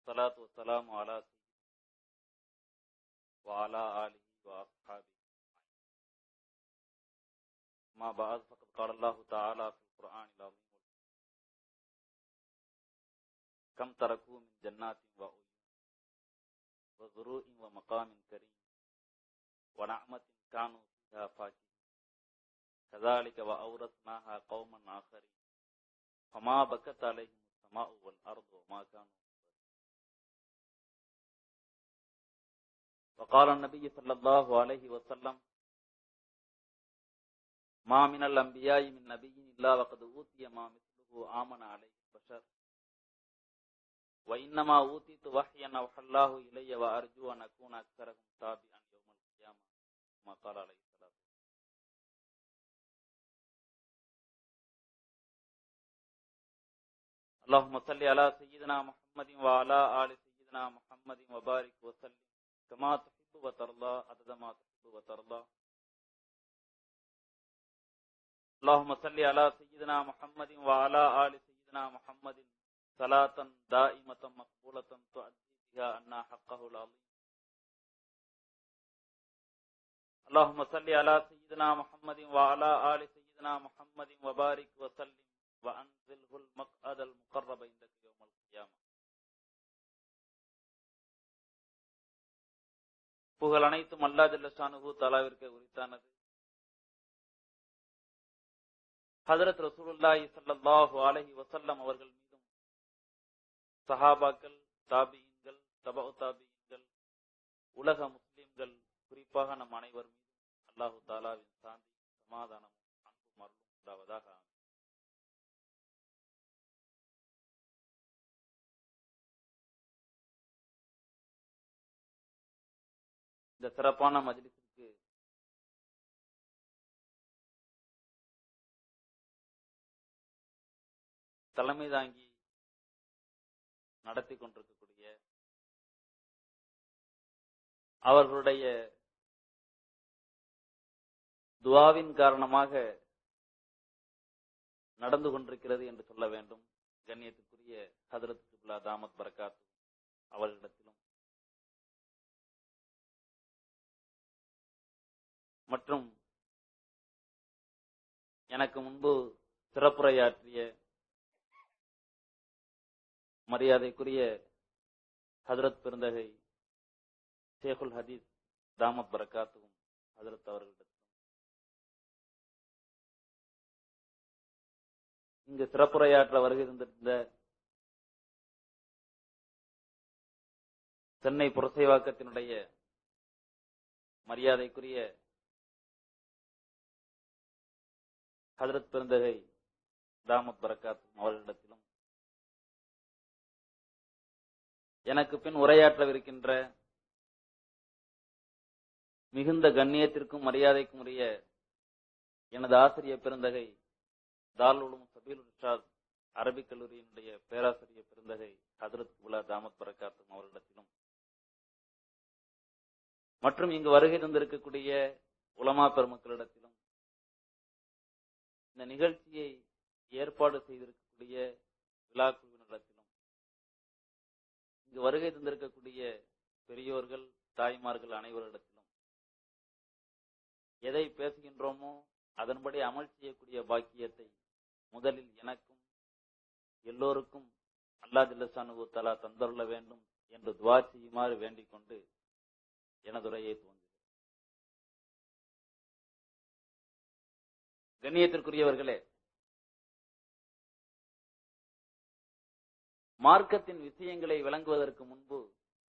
والصلاة والسلام على سيدنا وعلى آله وأصحابه ما بعد فقد قال الله تعالى في القرآن العظيم كم تركوا من جنات وعيون وزروع ومقام كريم ونعمة كانوا فيها فاكهين كذلك وأورثناها قوما آخرين فما بكت عليهم السماء والأرض وما كانوا وقال النبي صلى الله عليه وسلم ما من الأنبياء من نبي إلا وقد أوتي ما مثله آمن عليه البشر وإنما أوتيت وحيا أوحى الله إلي وأرجو أن أكون أكثرهم تابعا يوم القيامة ما قال عليه الصلاة اللهم صل على سيدنا محمد وعلى آل سيدنا محمد وبارك وسلم كما تحب وترضى عدد ما تحب وترضى اللهم صل على سيدنا محمد وعلى آل سيدنا محمد صلاة دائمة مقبولة تؤدي بها أن حقه العظيم اللهم صل على سيدنا محمد وعلى آل سيدنا محمد وبارك وسلم وأنزله المقعد المقرب عندك يوم القيامة புகழ் அனைத்தும் அல்லா ஜல்லஷானுகு தாலாவிற்கு உரித்தானது ஹதரத் ரசூலுல்லாஹி ஸல்லல்லாஹு அலைஹி வஸல்லம் அவர்கள் மீதும் சஹாபாக்கள் தாபியீன்கள் தபு தாபியீன்கள் உலக முஸ்லிம்கள் குறிப்பாக நம் அனைவர் மீதும் அல்லாஹு தாலாவின் சாந்தி சமாதானமும் அன்பும் அருளும் உண்டாவதாக ஆமென். இந்த சிறப்பான மஜ்லிஸிற்கு தலைமை தாங்கி நடத்தி கொண்டிருக்கக்கூடிய அவர்களுடைய துவாவின் காரணமாக நடந்து கொண்டிருக்கிறது என்று சொல்ல வேண்டும் கண்ணியத்துக்குரிய ஹதரத் கிப்லா தாமத் பரகாத் அவர்களிடத்திலும் மற்றும் எனக்கு முன்பு சிறப்புரையாற்றிய மரியாதைக்குரிய ஹதரத் பெருந்தகை ஷேகுல் ஹதீஸ் தாமத் பரக்காத்துவும் ஹதரத் அவர்களிடத்திலும் இங்கு சிறப்புரையாற்ற வருகை இருந்திருந்த சென்னை புரசைவாக்கத்தினுடைய மரியாதைக்குரிய ஹதரத் பெருந்தகை தாமத் பரக்காத் அவர்களிடத்திலும் எனக்கு பின் உரையாற்றவிருக்கின்ற மிகுந்த கண்ணியத்திற்கும் மரியாதைக்கும் உரிய எனது ஆசிரியர் பெருந்தகை தாலுலும் சபீல் ரிஷாத் அரபிக் கல்லூரியினுடைய பேராசிரியர் பெருந்தகை ஹதரத் உலா தாமத் பரக்காத்தும் அவர்களிடத்திலும் மற்றும் இங்கு வருகை தந்திருக்கக்கூடிய உலமா பெருமக்களிடத்திலும் இந்த நிகழ்ச்சியை ஏற்பாடு செய்திருக்கக்கூடிய விழா குழுவினரிடத்திலும் இங்கு வருகை தந்திருக்கக்கூடிய பெரியோர்கள் தாய்மார்கள் அனைவரிடத்திலும் எதை பேசுகின்றோமோ அதன்படி அமல் செய்யக்கூடிய பாக்கியத்தை முதலில் எனக்கும் எல்லோருக்கும் அல்லா ஜில்லசானு தலா தந்தருள வேண்டும் என்று துவா செய்யுமாறு வேண்டிக் கொண்டு எனதுரையை துவங்குகிறேன் கண்ணியத்திற்குரியவர்களே மார்க்கத்தின் விஷயங்களை விளங்குவதற்கு முன்பு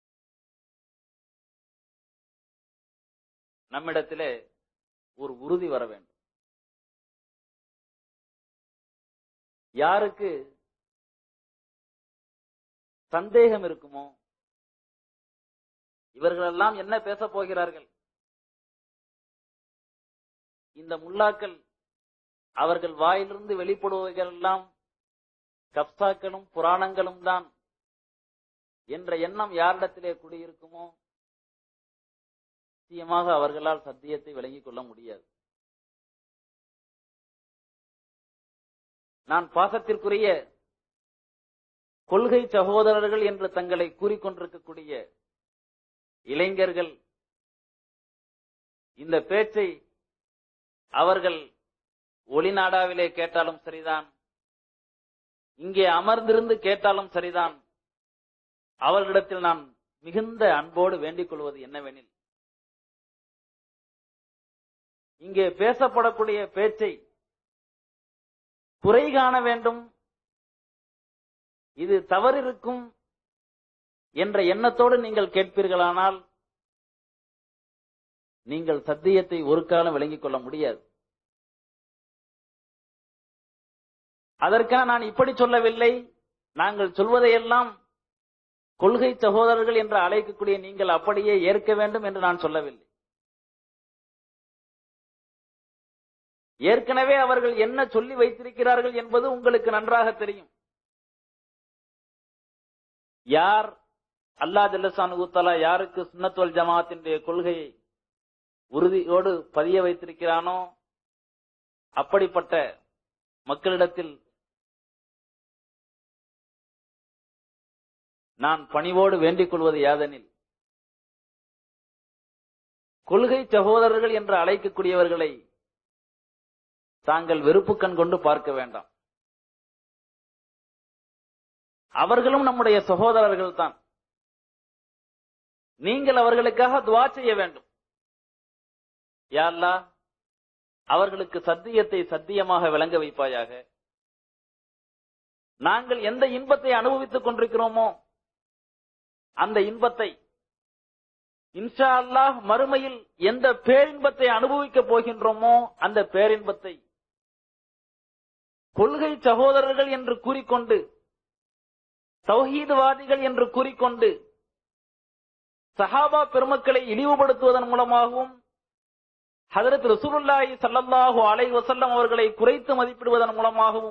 நம்மிடத்திலே ஒரு உறுதி வர வேண்டும் யாருக்கு சந்தேகம் இருக்குமோ இவர்களெல்லாம் என்ன பேசப் போகிறார்கள் இந்த முல்லாக்கள் அவர்கள் வாயிலிருந்து வெளிப்படுவர்கள் எல்லாம் கப்சாக்களும் புராணங்களும் தான் என்ற எண்ணம் யாரிடத்திலே குடியிருக்குமோ நிச்சயமாக அவர்களால் சத்தியத்தை விளங்கிக் கொள்ள முடியாது நான் பாசத்திற்குரிய கொள்கை சகோதரர்கள் என்று தங்களை கூறிக்கொண்டிருக்கக்கூடிய இளைஞர்கள் இந்த பேச்சை அவர்கள் ஒளிநாடாவிலே கேட்டாலும் சரிதான் இங்கே அமர்ந்திருந்து கேட்டாலும் சரிதான் அவர்களிடத்தில் நான் மிகுந்த அன்போடு வேண்டிக் கொள்வது என்னவெனில் இங்கே பேசப்படக்கூடிய பேச்சை குறை காண வேண்டும் இது தவறிருக்கும் என்ற எண்ணத்தோடு நீங்கள் கேட்பீர்களானால் நீங்கள் சத்தியத்தை ஒரு காலம் விளங்கிக் கொள்ள முடியாது அதற்காக நான் இப்படி சொல்லவில்லை நாங்கள் சொல்வதையெல்லாம் கொள்கை சகோதரர்கள் என்று அழைக்கக்கூடிய நீங்கள் அப்படியே ஏற்க வேண்டும் என்று நான் சொல்லவில்லை ஏற்கனவே அவர்கள் என்ன சொல்லி வைத்திருக்கிறார்கள் என்பது உங்களுக்கு நன்றாக தெரியும் யார் அல்லா ஜல்லசானுகுத்தலா யாருக்கு சுன்னத்துவல் ஜமாத்தினுடைய கொள்கையை உறுதியோடு பதிய வைத்திருக்கிறானோ அப்படிப்பட்ட மக்களிடத்தில் நான் பணிவோடு வேண்டிக் கொள்வது யாதெனில் கொள்கை சகோதரர்கள் என்று அழைக்கக்கூடியவர்களை தாங்கள் வெறுப்பு கண் கொண்டு பார்க்க வேண்டாம் அவர்களும் நம்முடைய சகோதரர்கள் தான் நீங்கள் அவர்களுக்காக துவா செய்ய வேண்டும் யாழ்லா அவர்களுக்கு சத்தியத்தை சத்தியமாக விளங்க வைப்பாயாக நாங்கள் எந்த இன்பத்தை அனுபவித்துக் கொண்டிருக்கிறோமோ அந்த இன்பத்தை இன்ஷா அல்லாஹ் மறுமையில் எந்த பேரின்பத்தை அனுபவிக்கப் போகின்றோமோ அந்த பேரின்பத்தை கொள்கை சகோதரர்கள் என்று கூறிக்கொண்டு தௌஹீதுவாதிகள் என்று கூறிக்கொண்டு சஹாபா பெருமக்களை இழிவுபடுத்துவதன் மூலமாகவும் ஹதரத் ரசூலுல்லாஹி ஸல்லல்லாஹு அலைஹி வஸல்லம் அவர்களை குறைத்து மதிப்பிடுவதன் மூலமாகவும்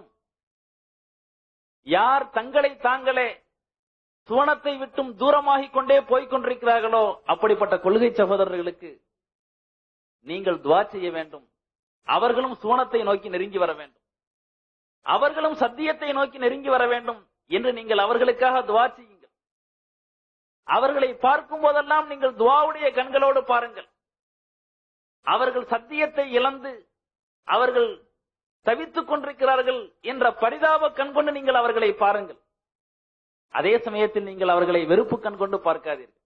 யார் தங்களை தாங்களே சுவனத்தை விட்டும் தூரமாகிக் கொண்டே போய்க் கொண்டிருக்கிறார்களோ அப்படிப்பட்ட கொள்கை சகோதரர்களுக்கு நீங்கள் துவா செய்ய வேண்டும் அவர்களும் சுவனத்தை நோக்கி நெருங்கி வர வேண்டும் அவர்களும் சத்தியத்தை நோக்கி நெருங்கி வர வேண்டும் என்று நீங்கள் அவர்களுக்காக துவா செய்யுங்கள் அவர்களை பார்க்கும் போதெல்லாம் நீங்கள் துவாவுடைய கண்களோடு பாருங்கள் அவர்கள் சத்தியத்தை இழந்து அவர்கள் தவித்துக் கொண்டிருக்கிறார்கள் என்ற பரிதாப கண் கொண்டு நீங்கள் அவர்களை பாருங்கள் அதே சமயத்தில் நீங்கள் அவர்களை வெறுப்பு கண் கொண்டு பார்க்காதீர்கள்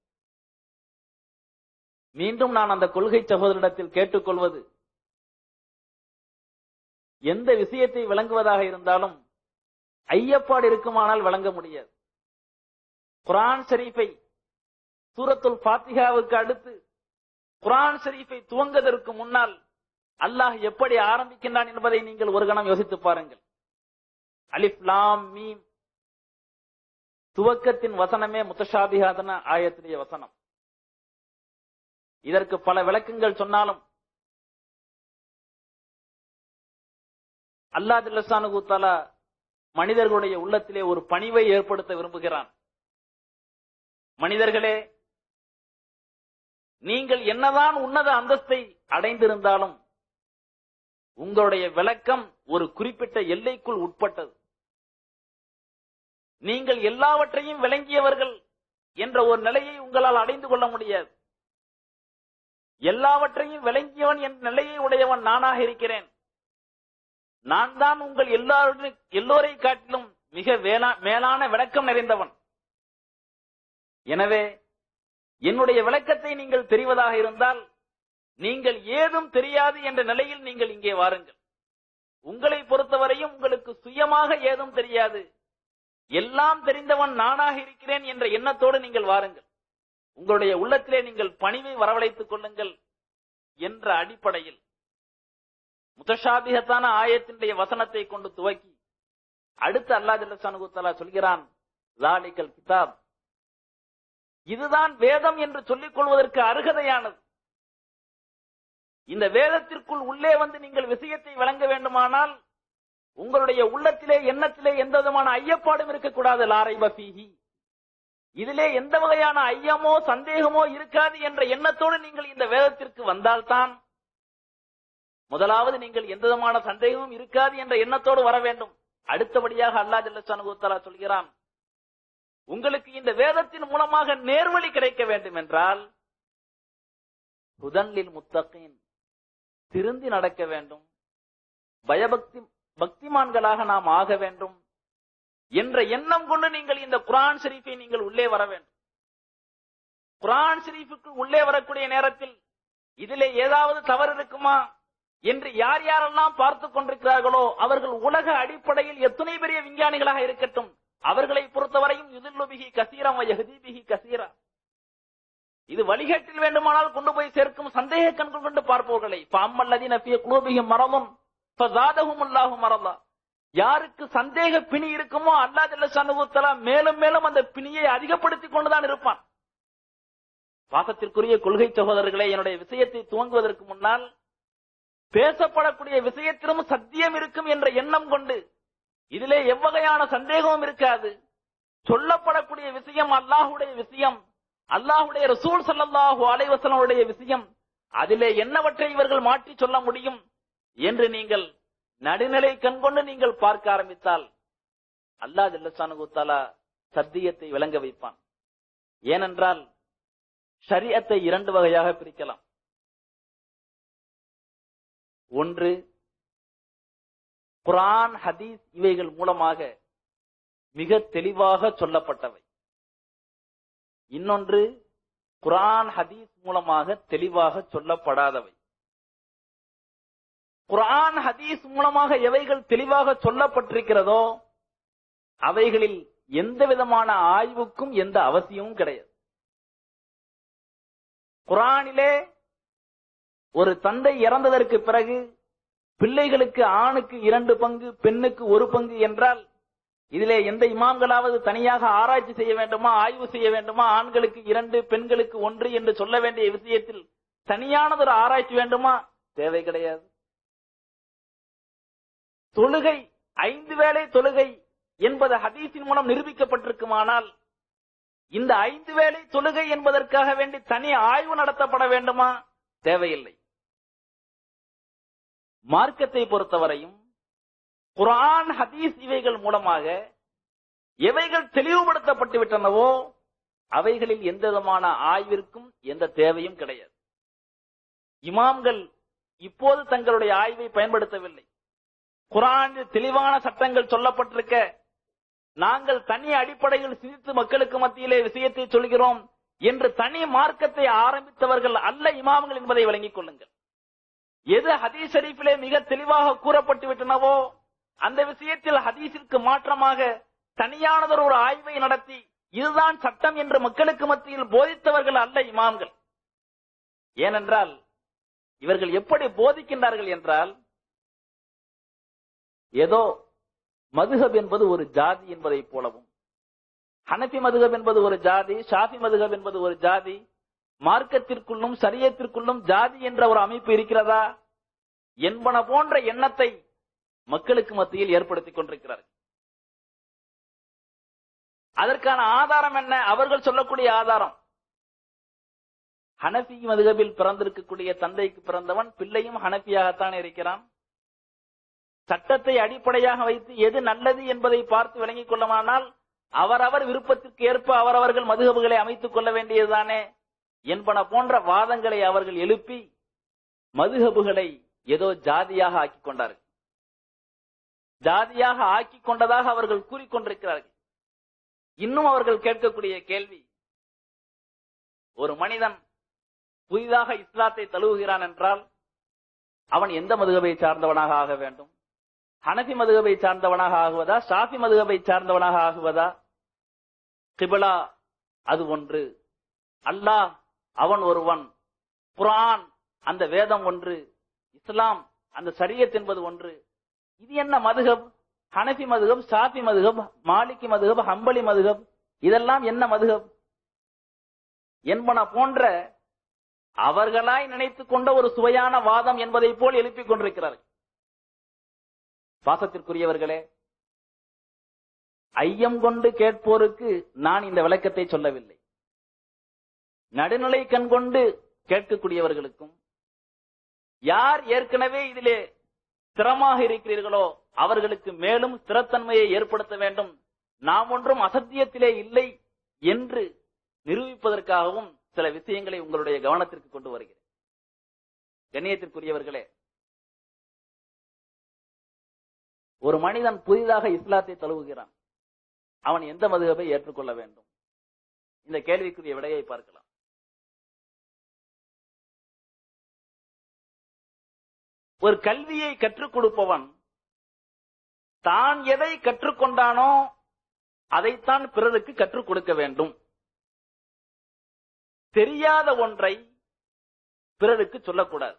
மீண்டும் நான் அந்த கொள்கை சகோதரிடத்தில் கேட்டுக்கொள்வது எந்த விஷயத்தை விளங்குவதாக இருந்தாலும் ஐயப்பாடு இருக்குமானால் வழங்க முடியாது குரான் ஷரீஃபை சூரத்துல் பாத்திகாவுக்கு அடுத்து குரான் ஷரீஃபை துவங்குவதற்கு முன்னால் அல்லாஹ் எப்படி ஆரம்பிக்கின்றான் என்பதை நீங்கள் ஒரு கணம் யோசித்து பாருங்கள் அலிஃப் லாம் மீம் துவக்கத்தின் வசனமே முத்தஷாபிகாதன ஆயத்தினுடைய வசனம் இதற்கு பல விளக்கங்கள் சொன்னாலும் அல்லா தில்லசானு தாலா மனிதர்களுடைய உள்ளத்திலே ஒரு பணிவை ஏற்படுத்த விரும்புகிறான் மனிதர்களே நீங்கள் என்னதான் உன்னத அந்தஸ்தை அடைந்திருந்தாலும் உங்களுடைய விளக்கம் ஒரு குறிப்பிட்ட எல்லைக்குள் உட்பட்டது நீங்கள் எல்லாவற்றையும் விளங்கியவர்கள் என்ற ஒரு நிலையை உங்களால் அடைந்து கொள்ள முடியாது எல்லாவற்றையும் விளங்கியவன் என்ற நிலையை உடையவன் நானாக இருக்கிறேன் நான் தான் உங்கள் எல்லாருடன் எல்லோரை காட்டிலும் மிக மேலான விளக்கம் நிறைந்தவன் எனவே என்னுடைய விளக்கத்தை நீங்கள் தெரிவதாக இருந்தால் நீங்கள் ஏதும் தெரியாது என்ற நிலையில் நீங்கள் இங்கே வாருங்கள் உங்களை பொறுத்தவரையும் உங்களுக்கு சுயமாக ஏதும் தெரியாது எல்லாம் தெரிந்தவன் நானாக இருக்கிறேன் என்ற எண்ணத்தோடு நீங்கள் வாருங்கள் உங்களுடைய உள்ளத்திலே நீங்கள் பணிவை வரவழைத்துக் கொள்ளுங்கள் என்ற அடிப்படையில் முத்தஷாபிகத்தான ஆயத்தினுடைய வசனத்தை கொண்டு துவக்கி அடுத்து அல்லா ஜல்லசானுகுத்தலா சொல்கிறான் லாலிக்கல் கிதாப் இதுதான் வேதம் என்று சொல்லிக் கொள்வதற்கு அருகதையானது இந்த வேதத்திற்குள் உள்ளே வந்து நீங்கள் விஷயத்தை வழங்க வேண்டுமானால் உங்களுடைய உள்ளத்திலே எண்ணத்திலே எந்த விதமான ஐயப்பாடும் இருக்கக்கூடாது லாரை பீஹி இதிலே எந்த வகையான ஐயமோ சந்தேகமோ இருக்காது என்ற எண்ணத்தோடு நீங்கள் இந்த வேதத்திற்கு வந்தால்தான் முதலாவது நீங்கள் எந்த விதமான சந்தேகமும் இருக்காது என்ற எண்ணத்தோடு வர வேண்டும் அடுத்தபடியாக அல்லா ஜல்லசானுகுத்தலா சொல்கிறான் உங்களுக்கு இந்த வேதத்தின் மூலமாக நேர்வழி கிடைக்க வேண்டும் என்றால் புதன்லில் முத்தகின் திருந்தி நடக்க வேண்டும் பயபக்தி பக்திமான்களாக நாம் ஆக வேண்டும் என்ற எண்ணம் கொண்டு நீங்கள் இந்த குரான் ஷெரீஃபை நீங்கள் உள்ளே வர வேண்டும் குரான் ஷெரீஃபுக்கு உள்ளே வரக்கூடிய நேரத்தில் இதிலே ஏதாவது தவறு இருக்குமா என்று யார் யாரெல்லாம் பார்த்து கொண்டிருக்கிறார்களோ அவர்கள் உலக அடிப்படையில் எத்தனை பெரிய விஞ்ஞானிகளாக இருக்கட்டும் அவர்களை பொறுத்தவரையும் யுதில்லுபிகி கசீரம் யஹதீபிகி கசீரா இது வழிகேட்டில் வேண்டுமானால் கொண்டு போய் சேர்க்கும் சந்தேக கண்கள் கொண்டு பார்ப்பவர்களை பாம்மல்லதி நபிய குலூபிகம் மரமும் ஃபஸாதஹும் அல்லாஹு மரல்லா யாருக்கு சந்தேக பிணி இருக்குமோ அல்லா ஜல்ல சனுபுத்தலா மேலும் மேலும் அந்த பிணியை அதிகப்படுத்திக் கொண்டுதான் இருப்பான் பாசத்திற்குரிய கொள்கை சகோதரர்களே என்னுடைய விஷயத்தை துவங்குவதற்கு முன்னால் பேசப்படக்கூடிய விஷயத்திலும் சத்தியம் இருக்கும் என்ற எண்ணம் கொண்டு இதிலே எவ்வகையான சந்தேகமும் இருக்காது சொல்லப்படக்கூடிய விஷயம் அல்லாஹுடைய விஷயம் அல்லாஹுடைய ரசூல் சல்லல்லாஹு அலைவசனுடைய விஷயம் அதிலே என்னவற்றை இவர்கள் மாற்றி சொல்ல முடியும் என்று நீங்கள் நடுநிலை கண்கொண்டு நீங்கள் பார்க்க ஆரம்பித்தால் அல்லா ஜல்லசானுகுத்தாலா சத்தியத்தை விளங்க வைப்பான் ஏனென்றால் ஷரியத்தை இரண்டு வகையாக பிரிக்கலாம் ஒன்று குரான் ஹதீஸ் இவைகள் மூலமாக மிக தெளிவாக சொல்லப்பட்டவை இன்னொன்று குரான் ஹதீஸ் மூலமாக தெளிவாக சொல்லப்படாதவை குரான் ஹதீஸ் மூலமாக எவைகள் தெளிவாக சொல்லப்பட்டிருக்கிறதோ அவைகளில் எந்த விதமான ஆய்வுக்கும் எந்த அவசியமும் கிடையாது குரானிலே ஒரு தந்தை இறந்ததற்கு பிறகு பிள்ளைகளுக்கு ஆணுக்கு இரண்டு பங்கு பெண்ணுக்கு ஒரு பங்கு என்றால் இதிலே எந்த இமாம்களாவது தனியாக ஆராய்ச்சி செய்ய வேண்டுமா ஆய்வு செய்ய வேண்டுமா ஆண்களுக்கு இரண்டு பெண்களுக்கு ஒன்று என்று சொல்ல வேண்டிய விஷயத்தில் தனியானது ஒரு ஆராய்ச்சி வேண்டுமா தேவை கிடையாது தொழுகை ஐந்து வேளை தொழுகை என்பது ஹதீஸின் மூலம் நிரூபிக்கப்பட்டிருக்குமானால் இந்த ஐந்து வேளை தொழுகை என்பதற்காக வேண்டி தனி ஆய்வு நடத்தப்பட வேண்டுமா தேவையில்லை மார்க்கத்தை பொறுத்தவரையும் குரான் ஹதீஸ் இவைகள் மூலமாக எவைகள் தெளிவுபடுத்தப்பட்டு விட்டனவோ அவைகளில் எந்த விதமான ஆய்விற்கும் எந்த தேவையும் கிடையாது இமாம்கள் இப்போது தங்களுடைய ஆய்வை பயன்படுத்தவில்லை குரானில் தெளிவான சட்டங்கள் சொல்லப்பட்டிருக்க நாங்கள் தனி அடிப்படையில் சிந்தித்து மக்களுக்கு மத்தியிலே விஷயத்தை சொல்கிறோம் என்று தனி மார்க்கத்தை ஆரம்பித்தவர்கள் அல்ல இமாம்கள் என்பதை விளங்கிக் கொள்ளுங்கள் எது ஹதீஸ் ஷரீஃபிலே மிக தெளிவாக கூறப்பட்டு விட்டனவோ அந்த விஷயத்தில் ஹதீஸிற்கு மாற்றமாக தனியானதொரு ஒரு ஆய்வை நடத்தி இதுதான் சட்டம் என்று மக்களுக்கு மத்தியில் போதித்தவர்கள் அல்ல இமாம்கள் ஏனென்றால் இவர்கள் எப்படி போதிக்கின்றார்கள் என்றால் ஏதோ மதுஹப் என்பது ஒரு ஜாதி என்பதைப் போலவும் ஹனபி மதுகப் என்பது ஒரு ஜாதி ஷாஃபி மதுகப் என்பது ஒரு ஜாதி மார்க்கத்திற்குள்ளும் சரியத்திற்குள்ளும் ஜாதி என்ற ஒரு அமைப்பு இருக்கிறதா என்பன போன்ற எண்ணத்தை மக்களுக்கு மத்தியில் ஏற்படுத்திக் கொண்டிருக்கிறார்கள் அதற்கான ஆதாரம் என்ன அவர்கள் சொல்லக்கூடிய ஆதாரம் ஹனபி மதுகபில் பிறந்திருக்கக்கூடிய தந்தைக்கு பிறந்தவன் பிள்ளையும் ஹனபியாகத்தான் இருக்கிறான் சட்டத்தை அடிப்படையாக வைத்து எது நல்லது என்பதை பார்த்து விளங்கிக் கொள்ளமானால் அவரவர் விருப்பத்திற்கு ஏற்ப அவரவர்கள் மதுகபுகளை அமைத்துக் கொள்ள வேண்டியதுதானே என்பன போன்ற வாதங்களை அவர்கள் எழுப்பி மதுகபுகளை ஏதோ ஜாதியாக ஆக்கிக் கொண்டார்கள் ஜாதியாக ஆக்கிக் கொண்டதாக அவர்கள் கூறிக்கொண்டிருக்கிறார்கள் இன்னும் அவர்கள் கேட்கக்கூடிய கேள்வி ஒரு மனிதன் புதிதாக இஸ்லாத்தை தழுவுகிறான் என்றால் அவன் எந்த மதுகபை சார்ந்தவனாக ஆக வேண்டும் ஹனபி மதுகபை சார்ந்தவனாக ஆகுவதா ஷாஃபி மதுகபை சார்ந்தவனாக ஆகுவதா கிபிலா அது ஒன்று அல்லாஹ் அவன் ஒருவன் குரான் அந்த வேதம் ஒன்று இஸ்லாம் அந்த சரியத் என்பது ஒன்று இது என்ன மதுகப் ஹனபி மதுகப் ஷாஃபி மதுகப் மாலிகி மதுகப் ஹம்பலி மதுகப் இதெல்லாம் என்ன மதுகப் என்பன போன்ற அவர்களாய் நினைத்துக் கொண்ட ஒரு சுவையான வாதம் என்பதை போல் எழுப்பிக் கொண்டிருக்கிறார்கள் பாசத்திற்குரியவர்களே ஐயம் கொண்டு கேட்போருக்கு நான் இந்த விளக்கத்தை சொல்லவில்லை நடுநிலை கண் கொண்டு கேட்கக்கூடியவர்களுக்கும் யார் ஏற்கனவே இதிலே ஸ்திரமாக இருக்கிறீர்களோ அவர்களுக்கு மேலும் ஸ்திரத்தன்மையை ஏற்படுத்த வேண்டும் நாம் ஒன்றும் அசத்தியத்திலே இல்லை என்று நிரூபிப்பதற்காகவும் சில விஷயங்களை உங்களுடைய கவனத்திற்கு கொண்டு வருகிறேன் கண்ணியத்திற்குரியவர்களே ஒரு மனிதன் புதிதாக இஸ்லாத்தை தழுவுகிறான் அவன் எந்த மதுகபை ஏற்றுக்கொள்ள வேண்டும் இந்த கேள்விக்குரிய விடையை பார்க்கலாம் ஒரு கல்வியை கற்றுக் கொடுப்பவன் தான் எதை கற்றுக்கொண்டானோ அதைத்தான் பிறருக்கு கற்றுக் கொடுக்க வேண்டும் தெரியாத ஒன்றை பிறருக்கு சொல்லக்கூடாது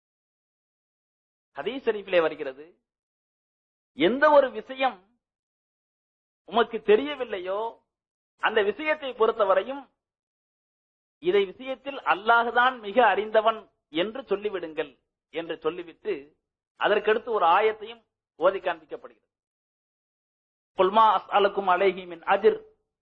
ஹதீஸ் ஷரீஃபிலே வருகிறது எந்த ஒரு விஷயம் உமக்கு தெரியவில்லையோ அந்த விஷயத்தை பொறுத்தவரையும் இதை விஷயத்தில் அல்லாஹுதான் மிக அறிந்தவன் என்று சொல்லிவிடுங்கள் என்று சொல்லிவிட்டு அதற்கடுத்து ஒரு ஆயத்தையும் ஓதி காண்பிக்கப்படுகிறது புல்மா அஸ்அலுக்கும் அலைஹி மின் அஜிர்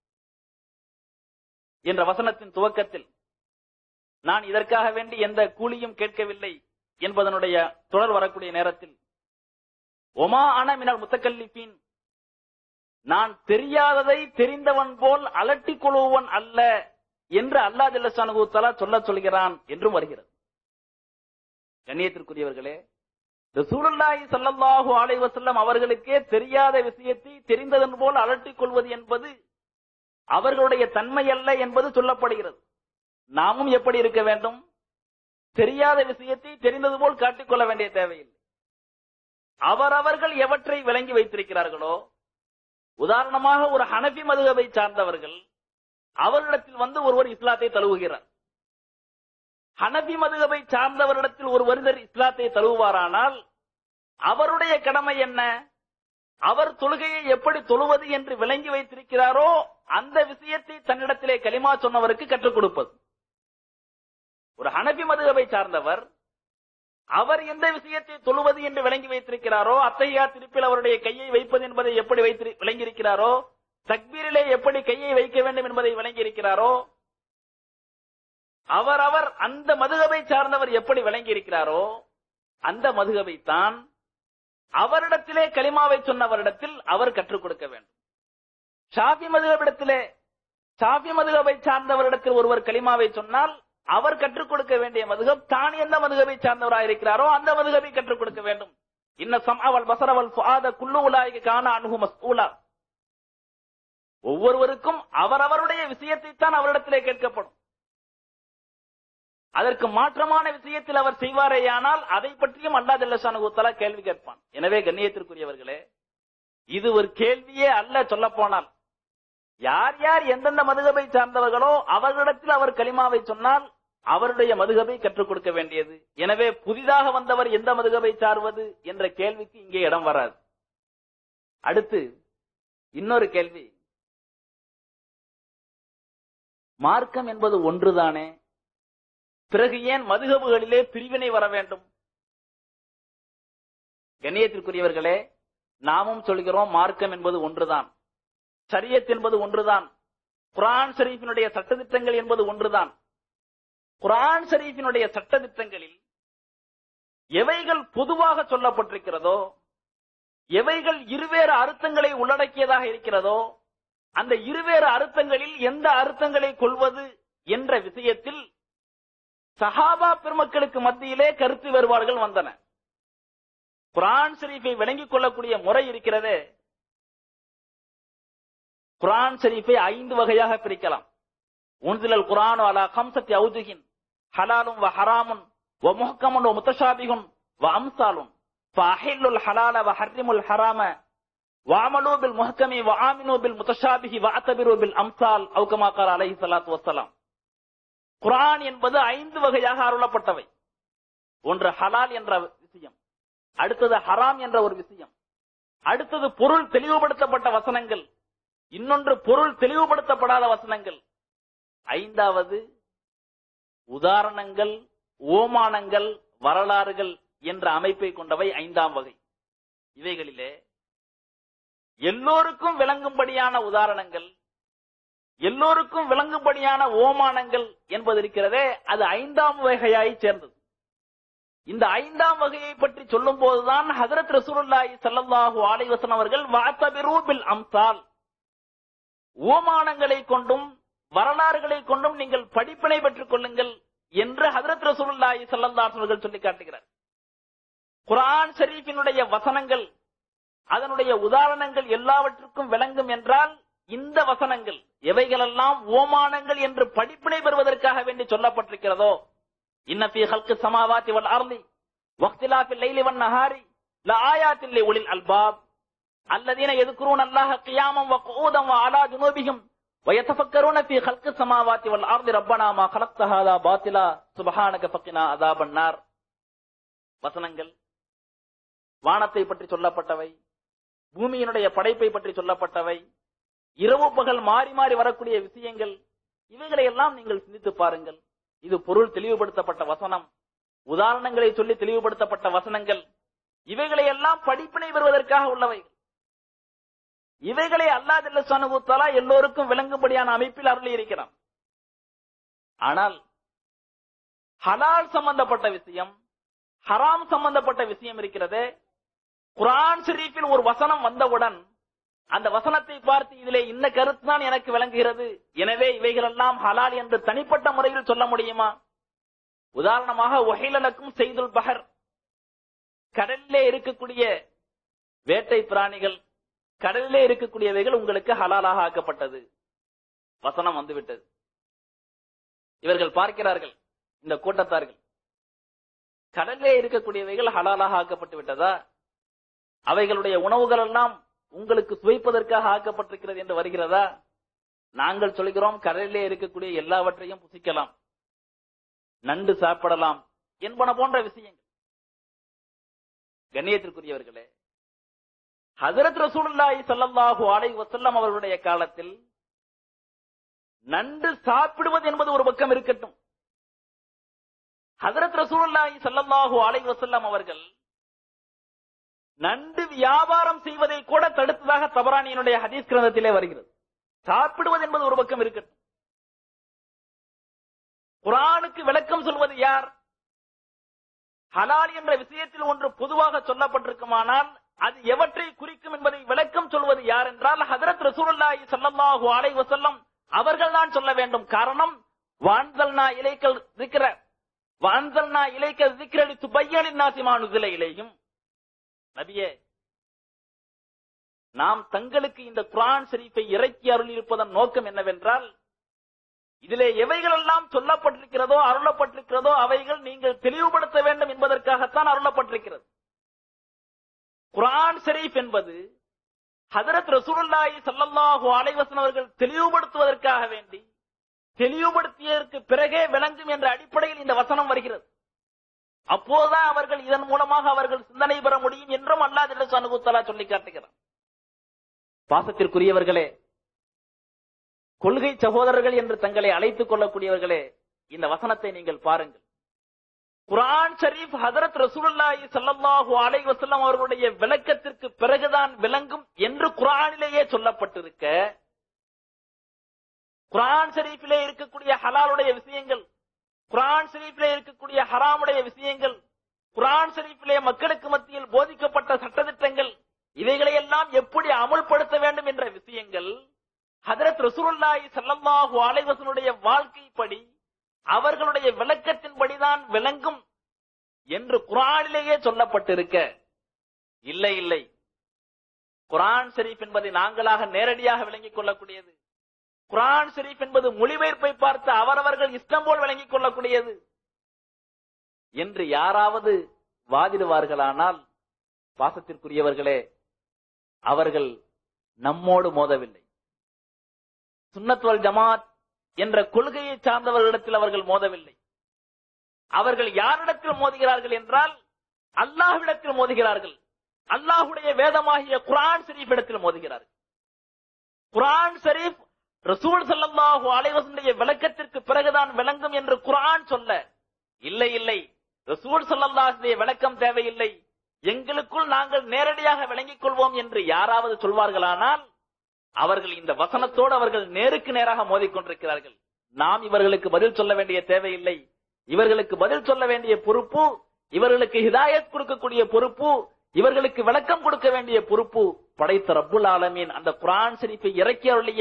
என்ற வசனத்தின் துவக்கத்தில் நான் இதற்காக வேண்டி எந்த கூலியும் கேட்கவில்லை என்பதனுடைய தொடர் வரக்கூடிய நேரத்தில் ஒமா அன மினல் முத்தக்கல்லிப்பின் நான் தெரியாததை தெரிந்தவன் போல் அலட்டிக் கொள்ளுவன் அல்ல என்று அல்லா ஜல்லசானுகுத்தலா சொல்ல சொல்கிறான் என்றும் வருகிறது கண்ணியத்திற்குரியவர்களே ரசூலுல்லாஹி ஸல்லல்லாஹு அலைஹி வஸல்லம் அவர்களுக்கே தெரியாத விஷயத்தை தெரிந்ததன் போல் அலட்டிக் கொள்வது என்பது அவர்களுடைய தன்மை அல்ல என்பது சொல்லப்படுகிறது நாமும் எப்படி இருக்க வேண்டும் தெரியாத விஷயத்தை தெரிந்தது போல் காட்டிக்கொள்ள வேண்டிய தேவையில்லை அவரவர்கள் எவற்றை விளங்கி வைத்திருக்கிறார்களோ உதாரணமாக ஒரு ஹனபி மதுகவை சார்ந்தவர்கள் அவர்களிடத்தில் வந்து ஒருவர் இஸ்லாத்தை தழுவுகிறார் ஹனபி மதுகவை சார்ந்தவரிடத்தில் ஒரு வருதர் இஸ்லாத்தை தழுவுவாரானால் அவருடைய கடமை என்ன அவர் தொழுகையை எப்படி தொழுவது என்று விளங்கி வைத்திருக்கிறாரோ அந்த விஷயத்தை தன்னிடத்திலே களிமா சொன்னவருக்கு கற்றுக் கொடுப்பது ஒரு ஹனபி மதுகவை சார்ந்தவர் அவர் எந்த விஷயத்தை தொழுவது என்று விளங்கி வைத்திருக்கிறாரோ அத்தையா திருப்பில் அவருடைய கையை வைப்பது என்பதை எப்படி வைத்து விளங்கியிருக்கிறாரோ தக்பீரிலே எப்படி கையை வைக்க வேண்டும் என்பதை விளங்கி இருக்கிறாரோ அவர் அவர் அந்த மதுகவை சார்ந்தவர் எப்படி விளங்கி இருக்கிறாரோ அந்த மதுகவை தான் அவரிடத்திலே களிமாவை சொன்னவரிடத்தில் அவர் கற்றுக் கொடுக்க வேண்டும் ஷாஃபி மதுகவிடத்திலே ஷாஃபி மதுகவை சார்ந்தவரிடத்தில் ஒருவர் களிமாவை சொன்னால் அவர் கற்றுக் கொடுக்க வேண்டிய மதுகப் தான் எந்த மதுகவை சார்ந்தவராக இருக்கிறாரோ அந்த மதுகவை கற்றுக் கொடுக்க வேண்டும் இன்ன சம்அவல் பசரவல் ஃபுஆத குல்லு உலாய்க்கு காண அணுகு மஸ்ஊலா ஒவ்வொருவருக்கும் அவரவருடைய விஷயத்தை தான் அவரிடத்திலே கேட்கப்படும் அதற்கு மாற்றமான விஷயத்தில் அவர் செய்வாரேயானால் அதை பற்றியும் அல்லா ஜல்லசானுகுத்தலா கேள்வி கேட்பான் எனவே கண்ணியத்திற்குரியவர்களே இது ஒரு கேள்வியே அல்ல சொல்ல போனால் யார் யார் எந்தெந்த மதுகபை சார்ந்தவர்களோ அவர்களிடத்தில் அவர் களிமாவை சொன்னால் அவருடைய மதுகபை கற்றுக் கொடுக்க வேண்டியது எனவே புதிதாக வந்தவர் எந்த மதுகபை சார்வது என்ற கேள்விக்கு இங்கே இடம் வராது அடுத்து இன்னொரு கேள்வி மார்க்கம் என்பது ஒன்றுதானே பிறகு ஏன் மதுகபுகளிலே பிரிவினை வர வேண்டும் கண்ணியத்திற்குரியவர்களே நாமும் சொல்கிறோம் மார்க்கம் என்பது ஒன்றுதான் சரியத் என்பது ஒன்றுதான் குரான் ஷரீஃபினுடைய சட்டத்திட்டங்கள் என்பது ஒன்றுதான் குரான் ஷரீஃபினுடைய சட்டத்திட்டங்களில் எவைகள் பொதுவாக சொல்லப்பட்டிருக்கிறதோ எவைகள் இருவேறு அர்த்தங்களை உள்ளடக்கியதாக இருக்கிறதோ அந்த இருவேறு அர்த்தங்களில் எந்த அர்த்தங்களை கொள்வது என்ற விஷயத்தில் சஹாபா பெருமக்களுக்கு மத்தியிலே கருத்து வேறுபாடுகள் வந்தன குரான் ஷரீஃபை விளங்கிக் கொள்ளக்கூடிய முறை இருக்கிறதே குரான் ஷரீஃபை ஐந்து வகையாக பிரிக்கலாம் உன்சிலல் குரான் அலா கம்சத்தி அவுதுகின் ஹலாலும் வ ஹராமுன் வ முஹக்கமுன் வ முத்தஷாபிகுன் வ அம்சாலும் فأحلوا الحلال وحرموا الحرام وعملوا بالمحكم وآمنوا بالمتشابه واعتبروا بالأمثال أو كما قال عليه الصلاة والسلام குரான் என்பது ஐந்து வகையாக அருளப்பட்டவை ஒன்று ஹலால் என்ற விஷயம் அடுத்தது ஹராம் என்ற ஒரு விஷயம் அடுத்தது பொருள் தெளிவுபடுத்தப்பட்ட வசனங்கள் இன்னொன்று பொருள் தெளிவுபடுத்தப்படாத வசனங்கள் ஐந்தாவது உதாரணங்கள் ஓமானங்கள் வரலாறுகள் என்ற அமைப்பை கொண்டவை ஐந்தாம் வகை இவைகளிலே எல்லோருக்கும் விளங்கும்படியான உதாரணங்கள் எல்லோருக்கும் விளங்கும்படியான ஓமானங்கள் என்பது இருக்கிறதே அது ஐந்தாம் வகையாய் சேர்ந்தது இந்த ஐந்தாம் வகையை பற்றி சொல்லும் போதுதான் ஹதரத் ரசூலுல்லாஹி ஸல்லல்லாஹு அலைஹி வஸல்லம் அவர்கள் வாத்தபிரு பில் அம்சால் ஓமானங்களை கொண்டும் வரலாறுகளை கொண்டும் நீங்கள் படிப்பினை பெற்றுக் கொள்ளுங்கள் என்று ஹதரத் ரசூலுல்லாஹி ஸல்லல்லாஹு அலைஹி வஸல்லம் சொல்லி காட்டுகிறார் குர்ஆன் ஷரீஃபினுடைய வசனங்கள் அதனுடைய உதாரணங்கள் எல்லாவற்றுக்கும் விளங்கும் என்றால் இந்த வசனங்கள் எவைகளெல்லாம் ஓமானங்கள் என்று படிப்பினை பெறுவதற்காக வேண்டி சொல்லப்பட்டிருக்கிறதோ இன்னபி ஹல்கு சமாவாத்தி வல் அர்லி வக்திலாஃபில் லைலி வன் நஹாரி லஆயாத்தில் லிஉலில் அல்பாப் الذين يذكرون الله قياما وقعودا وعلى جنوبهم ويتفكرون في خلق السماوات والارض ربنا ما خلقت هذا باطلا سبحانك فقنا عذاب النار வசனங்கள் வானத்தை பற்றி சொல்லப்பட்டவை பூமியினுடைய படைப்பை பற்றி சொல்லப்பட்டவை இரவு பகல் மாறி மாறி வரக்கூடிய விஷயங்கள் இவைகளை எல்லாம் நீங்கள் சிந்தித்து பாருங்கள் இது பொருள் தெளிவுபடுத்தப்பட்ட வசனம் உதாரணங்களை சொல்லி தெளிவுபடுத்தப்பட்ட வசனங்கள் இவைகளை எல்லாம் படிப்பினை பெறுவதற்காக உள்ளவை இவைகளை அல்லாஹ் ஜல்லா எல்லோருக்கும் விளங்கும்படியான அமைப்பில் அருளி இருக்கிறான் ஆனால் ஹலால் சம்பந்தப்பட்ட விஷயம் ஹராம் சம்பந்தப்பட்ட விஷயம் இருக்கிறது குரான் ஷரீஃபில் ஒரு வசனம் வந்தவுடன் அந்த வசனத்தை பார்த்து இதிலே இந்த கருத்து தான் எனக்கு விளங்குகிறது எனவே இவைகளெல்லாம் ஹலால் என்று தனிப்பட்ட முறையில் சொல்ல முடியுமா உதாரணமாக ஒஹிலனுக்கும் செய்துல் பஹர் கடலிலே இருக்கக்கூடிய வேட்டை பிராணிகள் கடலிலே இருக்கக்கூடியவைகள் உங்களுக்கு ஹலாலாக ஆக்கப்பட்டது வசனம் வந்துவிட்டது இவர்கள் பார்க்கிறார்கள் இந்த கூட்டத்தார்கள் கடலிலே இருக்கக்கூடியவைகள் ஹலாலாக ஆக்கப்பட்டு விட்டதா அவைகளுடைய உணவுகள் எல்லாம் உங்களுக்கு சுவைப்பதற்காக ஆக்கப்பட்டிருக்கிறது என்று வருகிறதா நாங்கள் சொல்கிறோம் கடலிலே இருக்கக்கூடிய எல்லாவற்றையும் புசிக்கலாம் நண்டு சாப்பிடலாம் என்பன போன்ற விஷயங்கள் கண்ணியத்திற்குரியவர்களே ஹசரத் ரசூலுல்லாஹி ஸல்லல்லாஹு அலைஹி வஸல்லம் அவர்களுடைய காலத்தில் நண்டு சாப்பிடுவது என்பது ஒரு பக்கம் இருக்கட்டும் ஹசரத் ரசூலுல்லாஹி ஸல்லல்லாஹு அலைஹி வஸல்லம் அவர்கள் நண்டு வியாபாரம் செய்வதை கூட தடுத்ததாக தபரானியினுடைய ஹதீஸ் கிரந்தத்திலே வருகிறது சாப்பிடுவது என்பது ஒரு பக்கம் இருக்கட்டும் குரானுக்கு விளக்கம் சொல்வது யார் ஹலால் என்ற விஷயத்தில் ஒன்று பொதுவாக சொல்லப்பட்டிருக்குமானால் அது எவற்றை குறிக்கும் என்பதை விளக்கம் சொல்வது யார் என்றால் ஹதரத் ரசூலுல்லாஹி ஸல்லல்லாஹு அலைஹி வஸல்லம் அவர்கள் தான் சொல்ல வேண்டும் காரணம் வான்தல்னா இலைக்கல் இருக்கிற வான்தல்னா இலைக்கல் திக்ரடி துபையலின் நாசிமானுதில இலையும் நபியே நாம் தங்களுக்கு இந்த குரான் ஷரீஃபை இறக்கி அருள் இருப்பதன் நோக்கம் என்னவென்றால் இதிலே எவைகளெல்லாம் சொல்லப்பட்டிருக்கிறதோ அருளப்பட்டிருக்கிறதோ அவைகள் நீங்கள் தெளிவுபடுத்த வேண்டும் என்பதற்காகத்தான் அருளப்பட்டிருக்கிறது குரான் ஷரீஃப் என்பது ஹதரத் ரசூலுல்லாஹி ஸல்லல்லாஹு அலைஹி வஸல்லம் அவர்கள் தெளிவுபடுத்துவதற்காக வேண்டி தெளிவுபடுத்தியதற்கு பிறகே விளங்கும் என்ற அடிப்படையில் இந்த வசனம் வருகிறது அப்போதுதான் அவர்கள் இதன் மூலமாக அவர்கள் சிந்தனை பெற முடியும் என்றும் அல்லாஹ் ஜல்லா சொல்லி காட்டுகிறார் பாசத்திற்குரியவர்களே கொள்கை சகோதரர்கள் என்று தங்களை அழைத்துக் கொள்ளக்கூடியவர்களே இந்த வசனத்தை நீங்கள் பாருங்கள் குரான் ஷரீப் ஹதரத் ரசூலுல்லாஹி ஸல்லல்லாஹு அலைஹி வஸல்லம் அவர்களுடைய விளக்கத்திற்கு பிறகுதான் விளங்கும் என்று குரானிலேயே சொல்லப்பட்டிருக்க குரான் ஷரீஃபிலே இருக்கக்கூடிய ஹலாலுடைய விஷயங்கள் குரான் ஷரீஃபிலே இருக்கக்கூடிய ஹராமுடைய விஷயங்கள் குரான் ஷரீஃபிலே மக்களுக்கு மத்தியில் போதிக்கப்பட்ட சட்டத்திட்டங்கள் இவைகளை எல்லாம் எப்படி அமுல்படுத்த வேண்டும் என்ற விஷயங்கள் ஹதரத் ரசூலுல்லாஹி ஸல்லல்லாஹு அலைஹி வஸல்லுடைய வாழ்க்கைப்படி அவர்களுடைய விளக்கத்தின்படிதான் விளங்கும் என்று குரானிலேயே சொல்லப்பட்டிருக்க இல்லை இல்லை குரான் ஷரீஃப் என்பதை நாங்களாக நேரடியாக விளங்கிக் கொள்ளக்கூடியது குரான் ஷரீஃப் என்பது மொழிபெயர்ப்பை பார்த்து அவரவர்கள் இஷ்டம் போல் விளங்கிக் கொள்ளக்கூடியது என்று யாராவது வாதிடுவார்களானால் பாசத்திற்குரியவர்களே அவர்கள் நம்மோடு மோதவில்லை சுன்னத்வல் ஜமாத் என்ற கொள்கையை சார்ந்தவர்களிடத்தில் அவர்கள் மோதவில்லை அவர்கள் யாரிடத்தில் மோதுகிறார்கள் என்றால் அல்லாஹ்விடத்தில் மோதுகிறார்கள் அல்லாஹுடைய வேதமாகிய குரான் ஷரீஃப் இடத்தில் மோதுகிறார்கள் குரான் ஷரீஃப் ரசூல் சல்லல்லாஹு அலைவசனுடைய விளக்கத்திற்கு பிறகுதான் விளங்கும் என்று குரான் சொல்ல இல்லை இல்லை ரசூல் சல்லல்லாஹுடைய விளக்கம் தேவையில்லை எங்களுக்குள் நாங்கள் நேரடியாக விளங்கிக் கொள்வோம் என்று யாராவது சொல்வார்களானால் அவர்கள் இந்த வசனத்தோடு அவர்கள் நேருக்கு நேராக மோதிக்கொண்டிருக்கிறார்கள் நாம் இவர்களுக்கு பதில் சொல்ல வேண்டிய தேவையில்லை இவர்களுக்கு பதில் சொல்ல வேண்டிய பொறுப்பு இவர்களுக்கு ஹிதாயத் கொடுக்கக்கூடிய பொறுப்பு இவர்களுக்கு விளக்கம் கொடுக்க வேண்டிய பொறுப்பு படைத்த ரப்புல் ஆலமீன் அந்த குரான் ஷரீஃபை இறக்கி அருளிய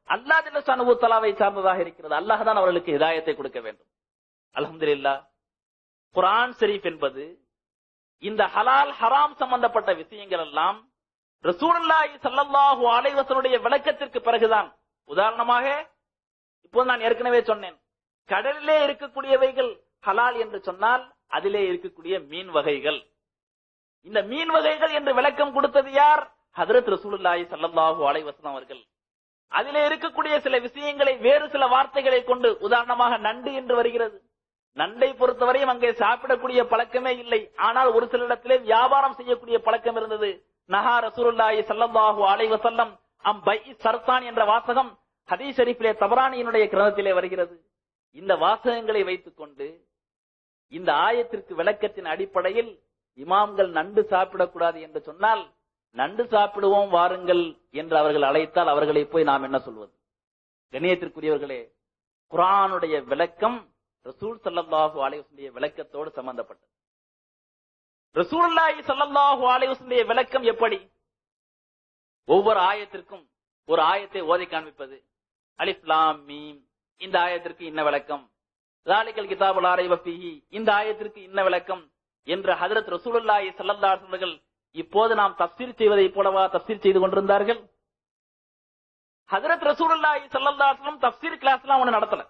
அல்லாஹ் ஜல்லஷானு தலாவை சார்ந்ததாக இருக்கிறது அல்லாஹ் தான் அவர்களுக்கு ஹிதாயத்தை கொடுக்க வேண்டும் அல்ஹம்துலில்லா குர்ஆன் ஷரீஃப் என்பது இந்த ஹலால் ஹராம் சம்பந்தப்பட்ட விஷயங்கள் எல்லாம் ரசூலுல்லாஹி ஸல்லல்லாஹு அலைஹி வஸல்லுடைய விளக்கத்திற்கு பிறகுதான் உதாரணமாக இப்போ நான் ஏற்கனவே சொன்னேன் கடலிலே இருக்கக்கூடியவைகள் ஹலால் என்று சொன்னால் அதிலே இருக்கக்கூடிய மீன் வகைகள் இந்த மீன் வகைகள் என்று விளக்கம் கொடுத்தது யார் ஹதரத் ரசூலுல்லாஹி ஸல்லல்லாஹு அலைஹி வஸல்லம் அவர்கள் அதிலே இருக்கக்கூடிய சில விஷயங்களை வேறு சில வார்த்தைகளை கொண்டு உதாரணமாக நண்டு என்று வருகிறது நண்டை பொறுத்தவரையும் அங்கே சாப்பிடக்கூடிய பழக்கமே இல்லை ஆனால் ஒரு சில இடத்திலே வியாபாரம் செய்யக்கூடிய பழக்கம் இருந்தது நஹா ரசூலுல்லாஹி ஸல்லல்லாஹு அலைஹி வஸல்லம் அம் பை சர்தான் என்ற வாசகம் ஹதீஸ் ஷரீஃபிலே தபரானியினுடைய கிரந்தத்திலே வருகிறது இந்த வாசகங்களை வைத்துக் கொண்டு இந்த ஆயத்திற்கு விளக்கத்தின் அடிப்படையில் இமாம்கள் நண்டு சாப்பிடக்கூடாது என்று சொன்னால் நண்டு சாப்பிடுவோம் வாருங்கள் என்று அவர்கள் அழைத்தால் அவர்களை போய் நாம் என்ன சொல்வது கண்ணியத்திற்குரியவர்களே குரானுடைய விளக்கம் ரசூல் ஸல்லல்லாஹு அலைஹி வஸல்லம் விளக்கத்தோடு சம்பந்தப்பட்டது ரசூலுல்லாஹி ஸல்லல்லாஹு அலைஹி வஸல்லம் விளக்கம் எப்படி ஒவ்வொரு ஆயத்திற்கும் ஒரு ஆயத்தை ஓதி காண்பிப்பது அலிஃப் லாம் மீம் இந்த ஆயத்திற்கு இன்ன விளக்கம் ذَلِكَ கிதாபுல் لَا رَيْبَ فِيهِ இந்த ஆயத்திற்கு இன்ன விளக்கம் என்று ஹஜரத் ரசூலுல்லாஹி ஸல்லல்லாஹு அலைஹி வஸல்லம் இப்போது நாம் தஃசீர் செய்வதை போலவா தஃசீர் செய்து கொண்டிருந்தார்கள் ஹஜரத் ரசூலுல்லாஹி ஸல்லல்லாஹு அலைஹி வஸல்லம் தஃசீர் கிளாஸ்லாம் ஒண்ணு நடத்தல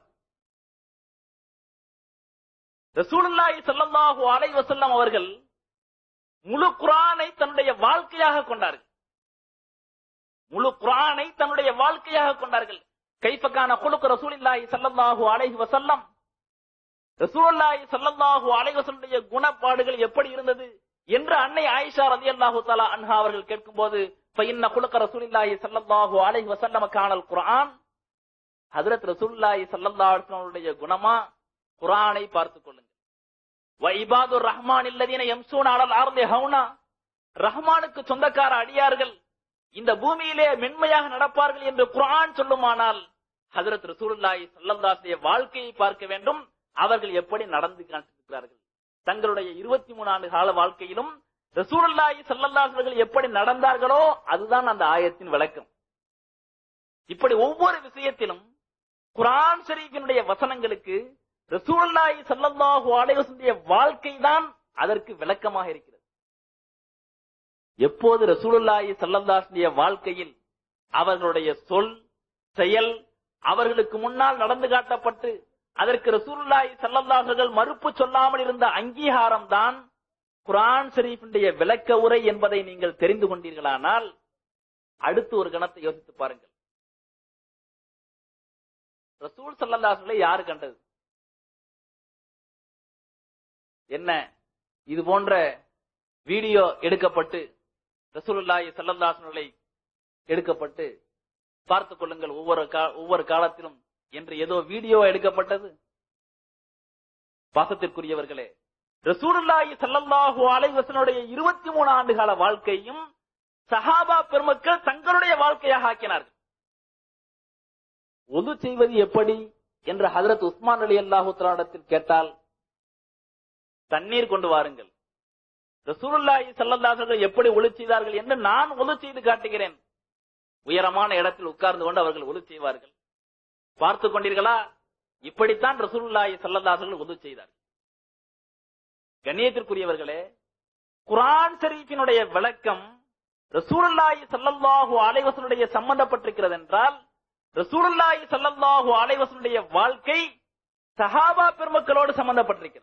ரசூலுல்லாஹி ஸல்லல்லாஹு அலைஹி வஸல்லம் அவர்கள் முழு குர்ஆனை தன்னுடைய வாழ்க்கையாக கொண்டார்கள் முழு குர்ஆனை தன்னுடைய வாழ்க்கையாக கொண்டார்கள் கைஃபகான குலுக்கு ரசூலில்லாஹி ஸல்லல்லாஹு அலைஹி வஸல்லம் ரசூலுல்லாஹி ஸல்லல்லாஹு அலைஹி வஸல்லுடைய குணப்பாடுகள் எப்படி இருந்தது என்று அன்னை ஆயிஷா ரலியல்லாஹு தஆலா அன்ஹா அவர்கள் கேட்கும்போது ஃபைன்ன குலுக்க ரசூலில்லாஹி ஸல்லல்லாஹு அலைஹி வஸல்லம் கானல் குர்ஆன் ஹஜ்ரத் ரசூலுல்லாஹி ஸல்லல்லாஹு அலைஹி வஸல்லுடைய குணமா குர்ஆனை பார்த்துக் கொள்ளுங்கள் வ இபாதுர் ரஹ்மான் இல்லதீன யம்சூன அலல் அர்தி ஹவுனா ரஹ்மானுக்கு சொந்தக்கார அடியார்கள் இந்த பூமியிலே மென்மையாக நடப்பார்கள் என்று குர்ஆன் சொல்லுமானால் ஹஜரத் ரசூலுல்லாஹி ஸல்லல்லாஹு அலைஹி வாழ்க்கையை பார்க்க வேண்டும் அவர்கள் எப்படி நடந்து காண்பிக்கிறார்கள் தங்களுடைய இருபத்தி மூணு ஆண்டு கால வாழ்க்கையிலும் ரசூலுல்லாஹி ஸல்லல்லாஹு அலைஹி வஸல்லம் எப்படி நடந்தார்களோ அதுதான் அந்த ஆயத்தின் விளக்கம் இப்படி ஒவ்வொரு விஷயத்திலும் குர்ஆன் ஷரீஃபினுடைய வசனங்களுக்கு ரசூலுல்லாஹி ஸல்லல்லாஹு அலைஹி வஸல்லம் வாழ்க்கை தான் அதற்கு விளக்கமாக இருக்கிறது எப்போது ரசூலுல்லாஹி ஸல்லல்லாஹு அலைஹி வாழ்க்கையில் அவர்களுடைய சொல் செயல் அவர்களுக்கு முன்னால் நடந்து காட்டப்பட்டு அதற்கு ரசூலுல்லாஹி ஸல்லல்லாஹு அலைஹி வஸல்லம் மறுப்பு சொல்லாமல் இருந்த அங்கீகாரம் தான் குர்ஆன் ஷரீஃபினுடைய விளக்க உரை என்பதை நீங்கள் தெரிந்து கொண்டீர்களானால் அடுத்து ஒரு கணத்தை யோசித்து பாருங்கள் ரசூல் ஸல்லல்லாஹு அலைஹி வஸல்லம் யாரு கண்டது என்ன இது போன்ற வீடியோ எடுக்கப்பட்டு ரசூலுல்லாஹி ஸல்லல்லாஹு அலைஹி வஸல்லம் எடுக்கப்பட்டு பார்த்துக் கொள்ளுங்கள் ஒவ்வொரு கா- ஒவ்வொரு காலத்திலும் என்று ஏதோ வீடியோ எடுக்கப்பட்டது பாசத்திற்குரியவர்களே ரசூலுல்லாஹி ஸல்லல்லாஹு அலைஹி வஸல்லுடைய 23 ஆண்டு கால வாழ்க்கையும் சஹாபா பெருமக்கள் தங்களுடைய வாழ்க்கையாக ஆக்கினார்கள் ஒது செய்வது எப்படி என்று ஹஜரத் உஸ்மான் அலி அல்லாஹு இடத்தில் கேட்டால் தண்ணீர் கொண்டு வாருங்கள் ரசூலுல்லாஹி ஸல்லல்லாஹு அலைஹி வஸல்லம் எப்படி ஒளி செய்தார்கள் என்று நான் ஒளி செய்து காட்டுகிறேன் உயரமான இடத்தில் உட்கார்ந்து கொண்டு அவர்கள் ஒளி செய்வார்கள் பார்த்து கொண்டீர்களா இப்படித்தான் ரசூலுல்லாஹி ஸல்லல்லாஹு அலைஹி வஸல்லம் ஒளி செய்தார்கள் கண்ணியத்திற்குரியவர்களே குர்ஆன் ஷரீஃபினுடைய விளக்கம் ரசூலுல்லாஹி ஸல்லல்லாஹு அலைஹி வஸல்லுடைய சம்பந்தப்பட்டிருக்கிறது என்றால் ரசூலுல்லாஹி ஸல்லல்லாஹு அலைஹி வஸல்லுடைய வாழ்க்கை சஹாபா பெருமக்களோடு சம்பந்தப்பட்டிருக்கிறது